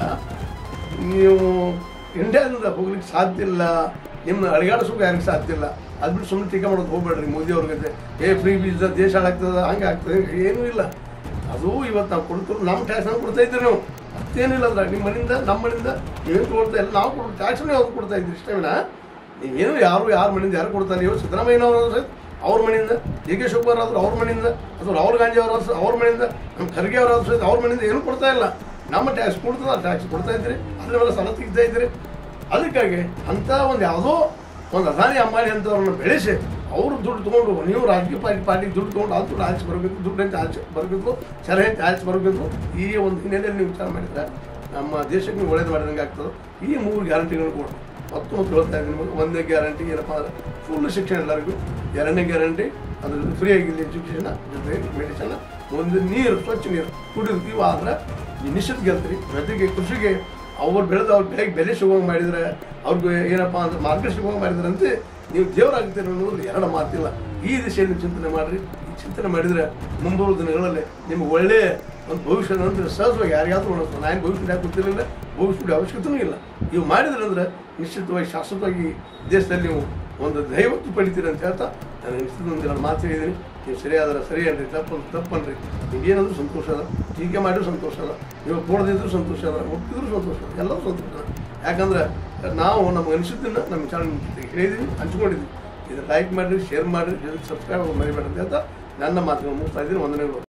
[SPEAKER 1] ನೀವು ಇಂಡಿಯಾದಿಂದ ಹೋಗ್ಲಿಕ್ಕೆ ಸಾಧ್ಯ ಇಲ್ಲ ನಿಮ್ಮನ್ನ ಅಳಿಗಾಡಿಸೋಕೆ ಯಾರಿಗೆ ಸಾಧ್ಯ ಇಲ್ಲ ಅದು ಬಿಟ್ಟು ಸುಮ್ಮನೆ ಟೀಕೆ ಮಾಡೋದು ಹೋಗ್ಬೇಡ್ರಿ ಮೋದಿ ಅವ್ರಿಗೆ ಏ ಫ್ರೀ ಬೀಜ ದೇಶ ಹಾಳಾಗ್ತದೆ ಹಂಗೆ ಆಗ್ತದೆ ಏನೂ ಇಲ್ಲ ಅದು ಇವತ್ತು ನಾವು ಕೊಡ್ತೀವಿ ನಮ್ಮ ಟ್ಯಾಕ್ಸ್ ನಾವು ಕೊಡ್ತಾ ಇದ್ದೀರಿ ನೀವು ಮತ್ತೇನಿಲ್ಲ ಅದ್ರ ನಿಮ್ಮ ಮನೆಯಿಂದ ನಮ್ಮ ಮನೆಯಿಂದ ಏನು ಕೊಡ್ತಾ ಇಲ್ಲ ನಾವು ಕೊಡೋ ಟ್ಯಾಕ್ಸ್ನೇ ಅವ್ರು ಕೊಡ್ತಾ ಇದ್ದೀರಿ ಇಷ್ಟೇ ವಿನ ನೀವೇನು ಯಾರು ಯಾರ ಮನೆಯಿಂದ ಯಾರು ಕೊಡ್ತಾರೆ ನೀವು ಸಿದ್ದರಾಮಯ್ಯನವರು ಸಹಿತ ಅವ್ರ ಮನೆಯಿಂದ ಡಿ ಕೆ ಶಿವಕುಮಾರ್ ಆದ್ರು ಅವ್ರ ಮನೆಯಿಂದ ಅಥವಾ ರಾಹುಲ್ ಗಾಂಧಿ ಅವರ ಅವ್ರ ಮನೆಯಿಂದ ನಮ್ಮ ಖರ್ಗೆ ಅವರ ಸಹಿತ ಅವ್ರ ಮನೆಯಿಂದ ಏನು ಕೊಡ್ತಾ ಇಲ್ಲ ನಮ್ಮ ಟ್ಯಾಕ್ಸ್ ಕೊಡ್ತದ ಟ್ಯಾಕ್ಸ್ ಕೊಡ್ತಾ ಇದ್ರಿ ಅದ್ರ ಮೇಲೆ ಸಲ ತೆಗಿತಾ ಇದ್ರಿ ಅದಕ್ಕಾಗಿ ಅಂತ ಒಂದು ಯಾವುದೋ ಒಂದು ಅದಾನಿ ಅಂಬಾನಿ ಅಂತವ್ರನ್ನ ಬೆಳೆಸಿ ಅವರು ದುಡ್ಡು ತೊಗೊಂಡು ನೀವು ರಾಜಕೀಯ ಪಾರ್ಟಿ ಪಾರ್ಟಿಗೆ ದುಡ್ಡು ತೊಗೊಂಡು ಅದು ದುಡ್ಡು ಆಚೆ ಬರಬೇಕು ದುಡ್ಡು ಅಂತ ಆಚೆ ಬರಬೇಕು ಸರ ಅಂತ ಆಚೆ ಬರಬೇಕು ಈ ಒಂದು ಹಿನ್ನೆಲೆಯಲ್ಲಿ ನೀವು ವಿಚಾರ ಮಾಡಿದ್ರೆ ನಮ್ಮ ದೇಶಕ್ಕೆ ನೀವು ಒಳ್ಳೇದು ಮಾಡಿದಂಗೆ ಆಗ್ತದೆ ಈ ಮೂರು ಗ್ಯಾರಂಟಿಗಳನ್ನು ಕೊಡಿ ಮತ್ತು ಮತ್ತು ಹೇಳ್ತಾ ಇದ್ದೀನಿ ನಿಮಗೆ ಒಂದನೇ ಗ್ಯಾರಂಟಿ ಏನಪ್ಪ ಅಂದ್ರೆ ಫುಲ್ ಶಿಕ್ಷಣ ಎಲ್ಲರಿಗೂ ಎರಡನೇ ಗ್ಯಾರಂಟಿ ಅದ್ರ ಫ್ರೀ ಆಗಿಲ್ಲ ಎಜುಕೇಷನ್ ಜೊತೆಗೆ ಮೆಡಿಸನ್ ಒಂದು ನೀರು ಸ್ವಚ್ಛ ನೀರು ಕುಡಿದು ಇವು ಆದ್ರೆ ಈ ನಿಶ್ಚಿತ ಗೆಲ್ತೀರಿ ಜೊತೆಗೆ ಕೃಷಿಗೆ ಅವ್ರು ಬೆಳೆದು ಅವ್ರ ಬೆಳೆಗೆ ಬೆಲೆ ಸಿಗೋಂಗೆ ಮಾಡಿದ್ರೆ ಅವ್ರಿಗೆ ಏನಪ್ಪ ಅಂದ್ರೆ ಮಾರ್ಕೆಟ್ ಸಿಗೋಂಗೆ ಮಾಡಿದ್ರಂತೆ ನೀವು ದೇವರಾಗ್ತೀರ ಅನ್ನೋದು ಎರಡು ಮಾತಿಲ್ಲ ಈ ದಿಶೆಯಲ್ಲಿ ಚಿಂತನೆ ಮಾಡಿರಿ ಈ ಚಿಂತನೆ ಮಾಡಿದರೆ ಮುಂಬರುವ ದಿನಗಳಲ್ಲಿ ನಿಮ್ಗೆ ಒಳ್ಳೆ ಒಂದು ಭವಿಷ್ಯ ಅಂದ್ರೆ ಸಹಜವಾಗಿ ಯಾರಿಗಾದ್ರೂ ಉಳಿಸ್ತದೆ ನಾನು ಭವಿಷ್ಯ ಯಾಕೆ ಗೊತ್ತಿರಲಿಲ್ಲ ಭವಿಷ್ಯದ ಅವಶ್ಯಕತೆನೂ ಇಲ್ಲ ಇವು ಮಾಡಿದ್ರೆ ಅಂದ್ರೆ ನಿಶ್ಚಿತವಾಗಿ ಶಾಶ್ವತವಾಗಿ ದೇಶದಲ್ಲಿ ನೀವು ಒಂದು ದೈವತ್ತು ಪಡಿತೀರಿ ಅಂತ ಹೇಳ್ತಾ ನಾನು ನಿಶ್ಚಿತ ಒಂದು ಎರಡು ಮಾತು ಹೇಳಿದ್ದೀನಿ ನೀವು ಸರಿಯಾದ್ರೆ ಸರಿ ಅನ್ರಿ ತಪ್ಪು ತಪ್ಪನ್ರಿ ನಿಮಗೇನಂದ್ರೂ ಸಂತೋಷ ಅದ ಟೀಕೆ ಮಾಡಿದ್ರು ಸಂತೋಷ ಅದ ನೀವು ಕೊಡದಿದ್ರು ಸಂತೋಷ ಅದ ಮುಟ್ಟಿದ್ರು ಸಂತೋಷ ಅದ ಎಲ್ಲರೂ ಸಂತೋಷ ಅದ ಯಾಕಂದ್ರೆ ನಾವು ನಮ್ಗೆ ಅನಿಸಿದ್ದನ್ನ ನಮ್ಮ ಚಾನಲ್ ಹೇಳಿದೀವಿ ಹಂಚ್ಕೊಂಡಿದ್ವಿ ಇದು ಲೈಕ್ ಮಾಡಿರಿ ಶೇರ್ ಮಾಡಿರಿ ಸಬ್ಸ್ಕ್ರೈಬ್ ಮರಿಬೇಡ್ರಿ ಅಂತ ನನ್ನ ಮಾತುಗಳನ್ನು ಮುಗಿಸ್ತಾ ಇದ್ದೀನಿ ವಂದನೆಗಳು